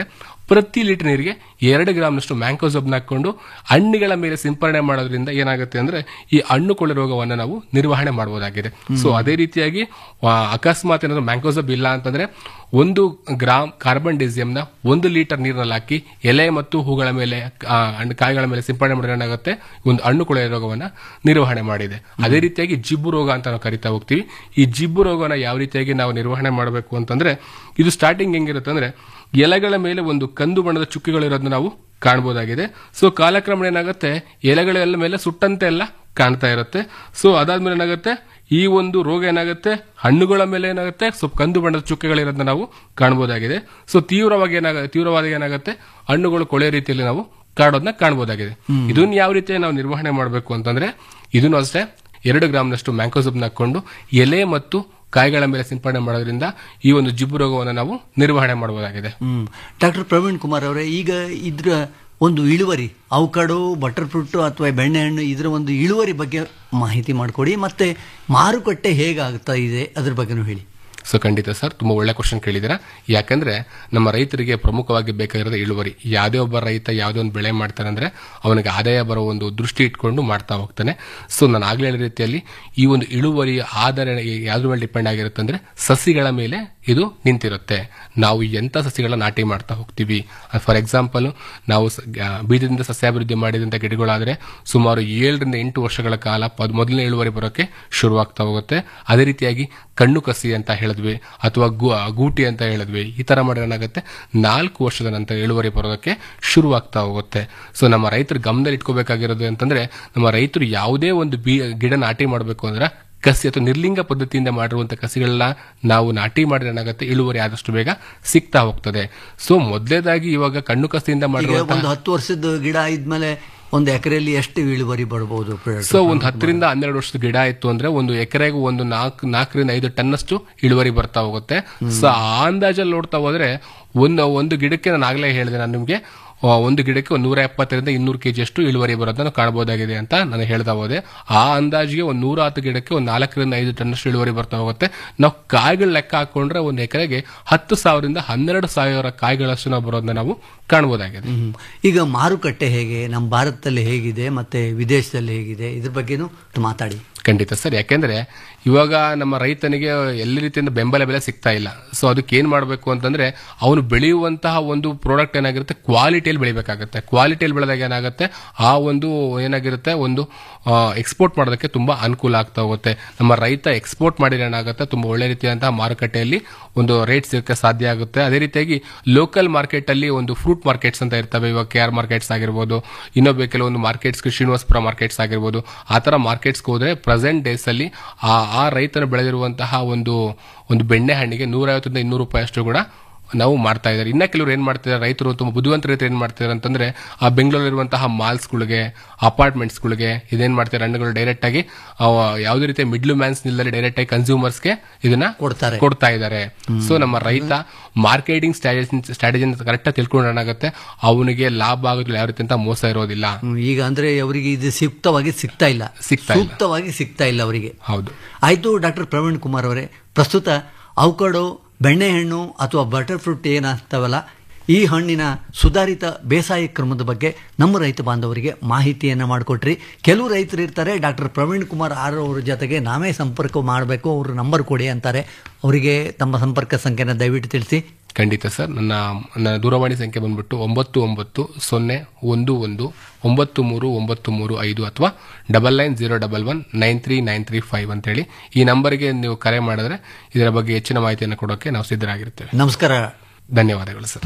ಪ್ರತಿ ಲೀಟರ್ ನೀರಿಗೆ ಎರಡು ಗ್ರಾಮ್ನಷ್ಟು ಮ್ಯಾಂಕೋಸಬ್ನ ಹಾಕೊಂಡು ಹಣ್ಣುಗಳ ಮೇಲೆ ಸಿಂಪರಣೆ ಮಾಡೋದ್ರಿಂದ ಏನಾಗುತ್ತೆ ಅಂದ್ರೆ ಈ ಹಣ್ಣು ಕೊಳೆ ರೋಗವನ್ನು ನಾವು ನಿರ್ವಹಣೆ ಮಾಡಬಹುದಾಗಿದೆ ಸೊ ಅದೇ ರೀತಿಯಾಗಿ ಆ, ಅಕಸ್ಮಾತ್ ಏನಾದ್ರು ಮ್ಯಾಂಕೋಸಬ್ ಇಲ್ಲ ಅಂತಂದ್ರೆ ಒಂದು ಗ್ರಾಮ್ ಕಾರ್ಬನ್ ಡಿಸಿಯಂನ ಒಂದು ಲೀಟರ್ ನೀರಿನಲ್ಲಿ ಹಾಕಿ ಎಲೆ ಮತ್ತು ಹೂಗಳ ಮೇಲೆ ಆ, ಹಣ್ಣು ಕಾಯಿಗಳ ಮೇಲೆ ಸಿಂಪಡಣೆ ಮಾಡಿದ್ರೆ ಏನಾಗುತ್ತೆ ಒಂದು ಹಣ್ಣು ಕೊಳೆ ರೋಗವನ್ನ ನಿರ್ವಹಣೆ ಮಾಡಿದೆ ಅದೇ ರೀತಿಯಾಗಿ ಜಿಬ್ಬು ರೋಗ ಅಂತ ನಾವು ಕರಿತಾ ಹೋಗ್ತೀವಿ ಈ ಜಿಬ್ಬು ರೋಗನ ಯಾವ ರೀತಿಯಾಗಿ ನಾವು ನಿರ್ವಹಣೆ ಮಾಡಬೇಕು ಅಂತಂದ್ರೆ ಇದು ಸ್ಟಾರ್ಟಿಂಗ್ ಹೆಂಗಿರುತ್ತೆ ಅಂದ್ರೆ ಎಲೆಗಳ ಮೇಲೆ ಒಂದು ಕಂದು ಬಣ್ಣದ ಚುಕ್ಕಿಗಳಿರೋದನ್ನ ನಾವು ಕಾಣಬಹುದಾಗಿದೆ ಸೊ ಕಾಲಕ್ರಮೇಣ ಏನಾಗುತ್ತೆ ಎಲೆಗಳೆಲ್ಲ ಮೇಲೆ ಸುಟ್ಟಂತೆ ಎಲ್ಲ ಕಾಣ್ತಾ ಇರುತ್ತೆ ಸೊ ಅದಾದ್ಮೇಲೆ ಏನಾಗುತ್ತೆ ಈ ಒಂದು ರೋಗ ಏನಾಗುತ್ತೆ ಹಣ್ಣುಗಳ ಮೇಲೆ ಏನಾಗುತ್ತೆ ಸ್ವಲ್ಪ ಕಂದು ಬಣ್ಣದ ಚುಕ್ಕೆಗಳಿರೋದನ್ನ ನಾವು ಕಾಣಬಹುದಾಗಿದೆ ಸೊ ತೀವ್ರವಾಗಿ ಏನಾಗ ತೀವ್ರವಾದ ಏನಾಗುತ್ತೆ ಹಣ್ಣುಗಳು ಕೊಳೆ ರೀತಿಯಲ್ಲಿ ನಾವು ಕಾಡೋದನ್ನ ಕಾಣಬಹುದಾಗಿದೆ ಇದನ್ನ ಯಾವ ರೀತಿ ನಾವು ನಿರ್ವಹಣೆ ಮಾಡಬೇಕು ಅಂತಂದ್ರೆ ಇದನ್ನು ಅಷ್ಟೇ ಎರಡು ಗ್ರಾಮ್ನಷ್ಟು ಮ್ಯಾಂಕೋಸಬ್ನ ಹಾಕೊಂಡು ಎಲೆ ಮತ್ತು ಕಾಯಿಗಳ ಮೇಲೆ ಸಿಂಪಡಣೆ ಮಾಡೋದ್ರಿಂದ ಈ ಒಂದು ಜಿಬ್ಬು ರೋಗವನ್ನು ನಾವು ನಿರ್ವಹಣೆ ಮಾಡಬಹುದಾಗಿದೆ ಹ್ಮ್ ಡಾಕ್ಟರ್ ಪ್ರವೀಣ್ ಕುಮಾರ್ ಅವರೇ ಈಗ ಇದ್ರ ಒಂದು ಇಳುವರಿ ಅವಕಾಡೋ ಬಟರ್ ಫ್ರೂಟ್ ಅಥವಾ ಬೆಣ್ಣೆಹಣ್ಣು ಇದರ ಒಂದು ಇಳುವರಿ ಬಗ್ಗೆ ಮಾಹಿತಿ ಮಾಡಿಕೊಡಿ ಮತ್ತೆ ಮಾರುಕಟ್ಟೆ ಹೇಗಾಗ್ತಾ ಇದೆ ಅದ್ರ ಬಗ್ಗೆನೂ ಹೇಳಿ ಸೊ ಖಂಡಿತ ಸರ್ ತುಂಬಾ ಒಳ್ಳೆ ಕ್ವಶನ್ ಕೇಳಿದ್ದೀರಾ ಯಾಕಂದ್ರೆ ನಮ್ಮ ರೈತರಿಗೆ ಪ್ರಮುಖವಾಗಿ ಬೇಕಾಗಿರೋದು ಇಳುವರಿ ಯಾವುದೇ ಒಬ್ಬ ರೈತ ಯಾವುದೇ ಒಂದು ಬೆಳೆ ಮಾಡ್ತಾನೆ ಅಂದ್ರೆ ಅವನಿಗೆ ಆದಾಯ ಬರೋ ಒಂದು ದೃಷ್ಟಿ ಇಟ್ಕೊಂಡು ಮಾಡ್ತಾ ಹೋಗ್ತಾನೆ ಸೊ ನಾನು ಆಗ್ಲೇ ಹೇಳಿದ ರೀತಿಯಲ್ಲಿ ಈ ಒಂದು ಇಳುವರಿ ಆಧಾರ ಯಾವ್ದ್ರ ಮೇಲೆ ಡಿಪೆಂಡ್ ಆಗಿರುತ್ತೆ ಅಂದ್ರೆ ಸಸಿಗಳ ಮೇಲೆ ಇದು ನಿಂತಿರುತ್ತೆ ನಾವು ಎಂಥ ಸಸಿಗಳ ನಾಟಿ ಮಾಡ್ತಾ ಹೋಗ್ತೀವಿ ಫಾರ್ ಎಕ್ಸಾಂಪಲ್ ನಾವು ಸ- ಆ, ಬೀಜದಿಂದ ಸಸ್ಯಾಭಿವೃದ್ಧಿ ಮಾಡಿದಂಥ ಗಿಡಗಳಾದ್ರೆ ಸುಮಾರು ಏಳರಿಂದ ಎಂಟು ವರ್ಷಗಳ ಕಾಲ ಪದ್- ಮೊದಲನೇ ಇಳುವರಿ ಬರೋಕೆ ಶುರುವಾಗ್ತಾ ಹೋಗುತ್ತೆ ಅದೇ ರೀತಿಯಾಗಿ ಕಣ್ಣು ಕಸಿ ಅಂತ ಹೇಳಿದ್ವಿ ಅಥವಾ ಗು- ಗೂಟಿ ಅಂತ ಹೇಳಿದ್ವಿ ಈ ತರ ಮಾಡಿದ್ರೆ ಏನಾಗುತ್ತೆ ನಾಲ್ಕು ವರ್ಷದ ನಂತರ ಇಳುವರಿ ಬರೋದಕ್ಕೆ ಶುರುವಾಗ್ತಾ ಹೋಗುತ್ತೆ ಸೊ ನಮ್ಮ ರೈತರು ಗಮನದಲ್ಲಿ ಇಟ್ಕೋಬೇಕಾಗಿರೋದು ಅಂತಂದ್ರೆ ನಮ್ಮ ರೈತರು ಯಾವುದೇ ಒಂದು ಬಿ ಗಿಡ ನಾಟಿ ಮಾಡಬೇಕು ಅಂದ್ರೆ ಕಸಿ ಅಥವಾ ನಿರ್ಲಿಂಗ ಪದ್ಧತಿಯಿಂದ ಮಾಡಿರುವಂತಹ ಕಸಿಗಳನ್ನ ನಾವು ನಾಟಿ ಮಾಡಿದ್ರೆ ಏನಾಗುತ್ತೆ ಇಳುವರಿ ಆದಷ್ಟು ಬೇಗ ಸಿಗ್ತಾ ಹೋಗ್ತದೆ ಸೊ ಮೊದಲೇದಾಗಿ ಇವಾಗ ಕಣ್ಣು ಕಸಿಯಿಂದ ಈಗ ಮಾಡಿರುವಂತಹ ಒಂದು ಹತ್ತು ವರ್ಷದ ಗಿಡ ಇದ್ಮೇಲೆ ಒಂದು ಎಕರೆಯಲ್ಲಿ ಎಷ್ಟು ಇಳುವರಿ ಬರ್ಬೋದು ಸೊ ಒಂದು ಹತ್ತರಿಂದ ಹನ್ನೆರಡು ವರ್ಷದ ಗಿಡ ಇತ್ತು ಅಂದ್ರೆ ಒಂದು ಎಕರೆಗೆ ಒಂದು ನಾಲ್ಕು ನಾಲ್ಕರಿಂದ ಐದು ಟನ್ನಷ್ಟು ಇಳುವರಿ ಬರ್ತಾ ಹೋಗುತ್ತೆ ಸೊ ಆ ಅಂದಾಜಲ್ಲಿ ನೋಡ್ತಾ ಹೋದ್ರೆ ಒಂದು ಒಂದು ಗಿಡಕ್ಕೆ ನಾನು ಆಗ್ಲೇ ಹೇಳಿದೆ ನಾನು ನಿಮ್ಗೆ ಆ, ಒಂದು ಗಿಡಕ್ಕೆ ಒಂದು ನೂರ ಎಪ್ಪತ್ತರಿಂದ ಇನ್ನೂರು ಕೆಜಿ ಅಷ್ಟು ಇಳುವರಿ ಬರೋದನ್ನು ಕಾಣಬಹುದಾಗಿದೆ ಅಂತ ನಾನು ಹೇಳ್ತಾ ಹೋದೆ ಆ ಅಂದಾಜಿಗೆ ಒಂದು ನೂರ ಹತ್ತು ಗಿಡಕ್ಕೆ ಒಂದು ನಾಲ್ಕರಿಂದ ಐದು ಟನ್ನಷ್ಟು ಇಳುವರಿ ಬರ್ತಾ ಹೋಗುತ್ತೆ ನಾವು ಕಾಯಿಗಳ ಲೆಕ್ಕ ಹಾಕೊಂಡ್ರೆ ಒಂದು ಎಕರೆಗೆ ಹತ್ತು ಸಾವಿರದಿಂದ ಹನ್ನೆರಡು ಸಾವಿರ ಕಾಯಿಗಳಷ್ಟು ನಾವು ಬರೋದನ್ನ ನಾವು ಕಾಣಬಹುದಾಗಿದೆ ಹ್ಮ್. ಈಗ ಮಾರುಕಟ್ಟೆ ಹೇಗೆ ನಮ್ಮ ಭಾರತದಲ್ಲಿ ಹೇಗಿದೆ ಮತ್ತೆ ವಿದೇಶದಲ್ಲಿ ಹೇಗಿದೆ ಇದ್ರ ಬಗ್ಗೆನೂ ಮಾತಾಡಿ ಖಂಡಿತ ಸರ್ ಯಾಕೆಂದ್ರೆ ಇವಾಗ ನಮ್ಮ ರೈತನಿಗೆ ಎಲ್ಲ ರೀತಿಯಿಂದ ಬೆಂಬಲ ಬೆಲೆ ಸಿಗ್ತಾ ಇಲ್ಲ ಸೊ ಅದಕ್ಕೆ ಏನ್ ಮಾಡಬೇಕು ಅಂತಂದ್ರೆ ಅವನು ಬೆಳೆಯುವಂತಹ ಒಂದು ಪ್ರಾಡಕ್ಟ್ ಏನಾಗಿರುತ್ತೆ ಕ್ವಾಲಿಟಿಯಲ್ಲಿ ಬೆಳಿಬೇಕಾಗುತ್ತೆ ಕ್ವಾಲಿಟಿಯಲ್ಲಿ ಬೆಳೆದಾಗ ಏನಾಗುತ್ತೆ ಆ ಒಂದು ಏನಾಗಿರುತ್ತೆ ಒಂದು ಎಕ್ಸ್ಪೋರ್ಟ್ ಮಾಡೋದಕ್ಕೆ ತುಂಬಾ ಅನುಕೂಲ ಆಗ್ತಾ ಹೋಗುತ್ತೆ ನಮ್ಮ ರೈತ ಎಕ್ಸ್ಪೋರ್ಟ್ ಮಾಡಿದ್ರೆ ಏನಾಗುತ್ತೆ ತುಂಬಾ ಒಳ್ಳೆ ರೀತಿಯಾದಂತಹ ಮಾರುಕಟ್ಟೆಯಲ್ಲಿ ಒಂದು ರೇಟ್ ಸಿಗಕ್ಕೆ ಸಾಧ್ಯ ಆಗುತ್ತೆ ಅದೇ ರೀತಿಯಾಗಿ ಲೋಕಲ್ ಮಾರ್ಕೆಟ್ ಅಲ್ಲಿ ಒಂದು ಫ್ರೂಟ್ ಮಾರ್ಕೆಟ್ಸ್ ಅಂತ ಇರ್ತವೆ ಇವಾಗ ಕೆ ಆರ್ ಮಾರ್ಕೆಟ್ಸ್ ಆಗಿರ್ಬೋದು ಇನ್ನೊಬ್ಬ ಕೆಲವೊಂದು ಮಾರ್ಕೆಟ್ಸ್ ಶ್ರೀನಿವಾಸಪುರ ಮಾರ್ಕೆಟ್ಸ್ ಆಗಿರ್ಬೋದು ಆ ತರ ಮಾರ್ಕೆಟ್ಸ್ಗೆ ಹೋದ್ರೆ ಪ್ರೆಸೆಂಟ್ ಡೇಸ್ ಅಲ್ಲಿ ಆ ಆ ರೈತನು ಬೆಳೆದಿರುವಂತಹ ಒಂದು ಒಂದು ಬೆಣ್ಣೆ ಹಣ್ಣಿಗೆ ನೂರೈವತ್ತರಿಂದ ಇನ್ನೂರು ರೂಪಾಯಿ ಅಷ್ಟು ಕೂಡ ನಾವು ಮಾಡ್ತಾ ಇದ್ದಾರೆ ಇನ್ನ ಕೆಲವರು ಏನ್ ಮಾಡ್ತಿದ್ದಾರೆ ರೈತರು ತುಂಬಾ ಬುದ್ಧಿವಂತ ರೈತರು ಏನ್ ಮಾಡ್ತಿದ್ದಾರೆ ಅಂತಂದ್ರೆ ಆ ಬೆಂಗಳೂರಿರುವಂತಹ ಮಾಲ್ಸ್ಗಳಿಗೆ ಅಪಾರ್ಟ್ಮೆಂಟ್ಸ್ಗಳಿಗೆ ಇದೇನ್ ಮಾಡ್ತಾರೆ ಹಣ್ಣುಗಳು ಡೈರೆಕ್ಟ್ ಆಗಿ ಅವ ಯಾವುದೇ ರೀತಿಯ ಮಿಡ್ಲ್ ಮ್ಯಾನ್ಸ್ ನಿಲ್ಲದೆ ಡೈರೆಕ್ಟ್ ಆಗಿ ಕನ್ಸ್ಯೂಮರ್ಸ್ಗೆ ಇದನ್ನ ಕೊಡ್ತಾರೆ ಕೊಡ್ತಾ ಇದ್ದಾರೆ ಸೊ ನಮ್ಮ ರೈತ ಮಾರ್ಕೆಟಿಂಗ್ ಸ್ಟ್ರಾಟಜಿ ಕರೆಕ್ಟ್ ಆಗಿ ತಿಳ್ಕೊಂಡಾಗುತ್ತೆ ಅವನಿಗೆ ಲಾಭ ಆಗೋದ್ರಲ್ಲಿ ಯಾವ ರೀತಿ ಅಂತ ಮೋಸ ಇರೋದಿಲ್ಲ ಹ್ಮ್, ಈಗ ಅಂದ್ರೆ ಅವರಿಗೆ ಇದು ಸೂಕ್ತವಾಗಿ ಸಿಗ್ತಾ ಇಲ್ಲ ಸಿಗ್ತಾ ಇಲ್ಲ. ಸೂಕ್ತವಾಗಿ ಸಿಗ್ತಾ ಇಲ್ಲ ಅವರಿಗೆ ಹೌದು ಆಯ್ತು ಡಾಕ್ಟರ್ ಪ್ರವೀಣ್ ಕುಮಾರ್ ಅವರೇ ಪ್ರಸ್ತುತ ಅವಕಾಡೋ ಬೆಣ್ಣೆಹಣ್ಣು ಅಥವಾ ಬಟರ್ ಫ್ರೂಟ್ ಏನಾಗ್ತಾವಲ್ಲ ಈ ಹಣ್ಣಿನ ಸುಧಾರಿತ ಬೇಸಾಯ ಕ್ರಮದ ಬಗ್ಗೆ ನಮ್ಮ ರೈತ ಬಾಂಧವರಿಗೆ ಮಾಹಿತಿಯನ್ನು ಮಾಡಿಕೊಟ್ರಿ ಕೆಲವು ರೈತರು ಇರ್ತಾರೆ ಡಾಕ್ಟರ್ ಪ್ರವೀಣ್ ಕುಮಾರ್ ಆರ್ ಅವ್ರ ಜೊತೆಗೆ ನಾವೇ ಸಂಪರ್ಕ ಮಾಡಬೇಕು ಅವ್ರ ನಂಬರ್ ಕೊಡಿ ಅಂತಾರೆ ಅವರಿಗೆ ತಮ್ಮ ಸಂಪರ್ಕ ಸಂಖ್ಯೆನ ದಯವಿಟ್ಟು ತಿಳಿಸಿ ಖಂಡಿತ ಸರ್ ನನ್ನ ನನ್ನ ದೂರವಾಣಿ ಸಂಖ್ಯೆ ಬಂದ್ಬಿಟ್ಟು ಒಂಬತ್ತು ಒಂಬತ್ತು ಸೊನ್ನೆ ಒಂದು ಒಂದು ಒಂಬತ್ತು ಮೂರು ಒಂಬತ್ತು ಮೂರು ಐದು ಅಥವಾ double nine zero double one nine three nine three five ಅಂತೇಳಿ ಈ ನಂಬರ್ಗೆ ನೀವು ಕರೆ ಮಾಡಿದ್ರೆ ಇದರ ಬಗ್ಗೆ ಹೆಚ್ಚಿನ ಮಾಹಿತಿಯನ್ನು ಕೊಡೋಕೆ ನಾವು ಸಿದ್ಧರಾಗಿರ್ತೇವೆ ನಮಸ್ಕಾರ ಧನ್ಯವಾದಗಳು ಸರ್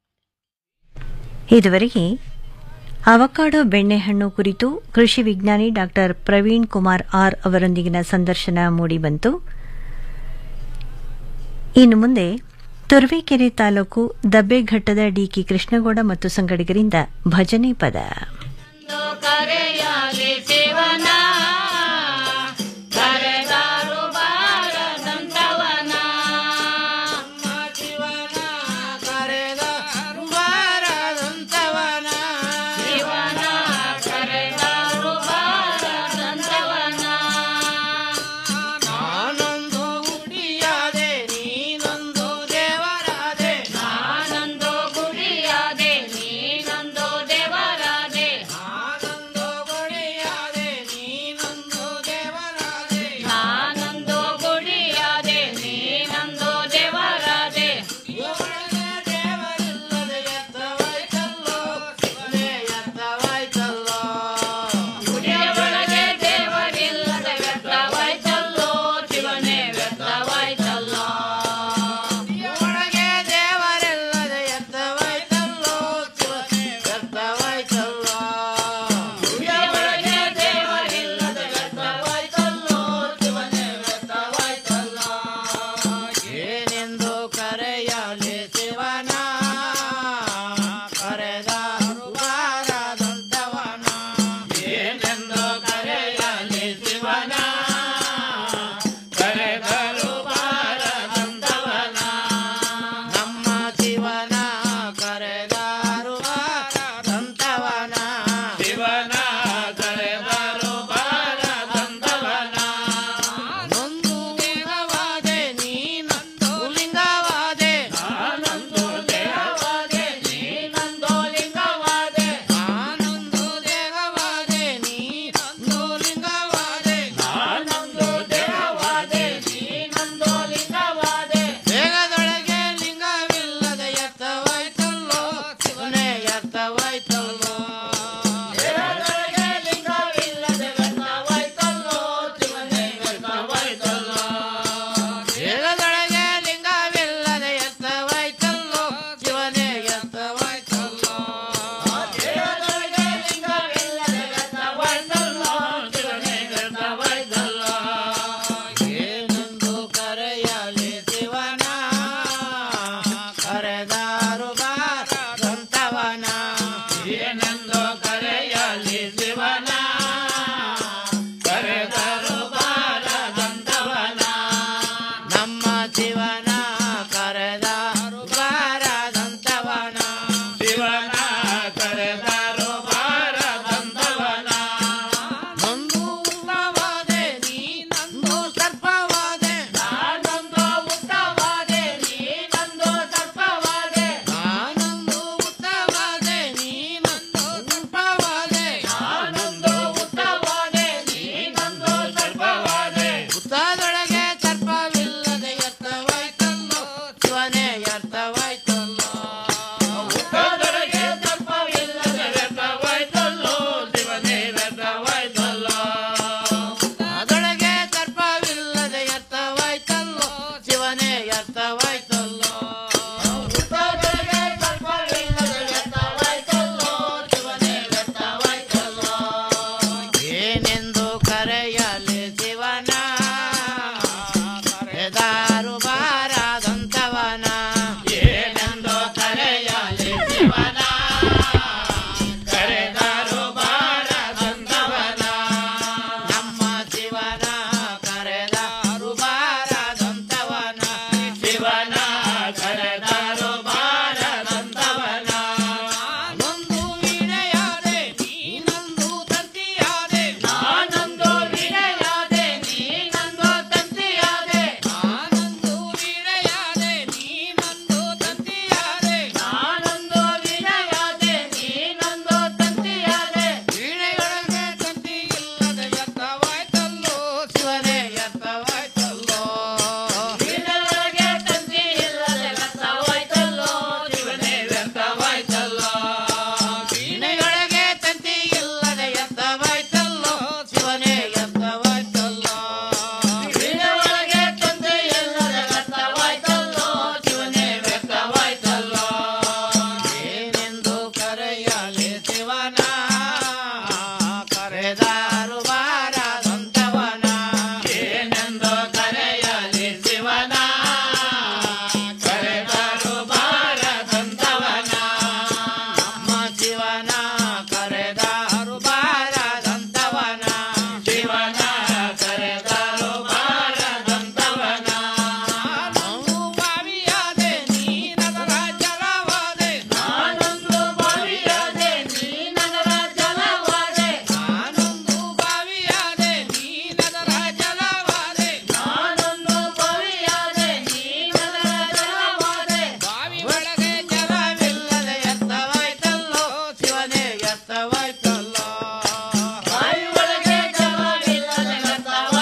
ಇದುವರೆಗೆ ಅವಕಾಡೋ ಬೆಣ್ಣೆಹಣ್ಣು ಕುರಿತು ಕೃಷಿ ವಿಜ್ಞಾನಿ ಡಾಕ್ಟರ್ ಪ್ರವೀಣ್ ಕುಮಾರ್ ಆರ್ ಅವರೊಂದಿಗಿನ ಸಂದರ್ಶನ ಮೂಡಿಬಂತು ಇನ್ನು ಮುಂದೆ ತುರುವೇಕೆರೆ ತಾಲೂಕು ದಬ್ಬೆಘಟ್ಟದ ಡಿಕಿ ಕೃಷ್ಣಗೌಡ ಮತ್ತು ಸಂಗಡಿಗರಿಂದ ಭಜನೆ ಪದ ಕರೆಯಾದೆ ಸೇವನ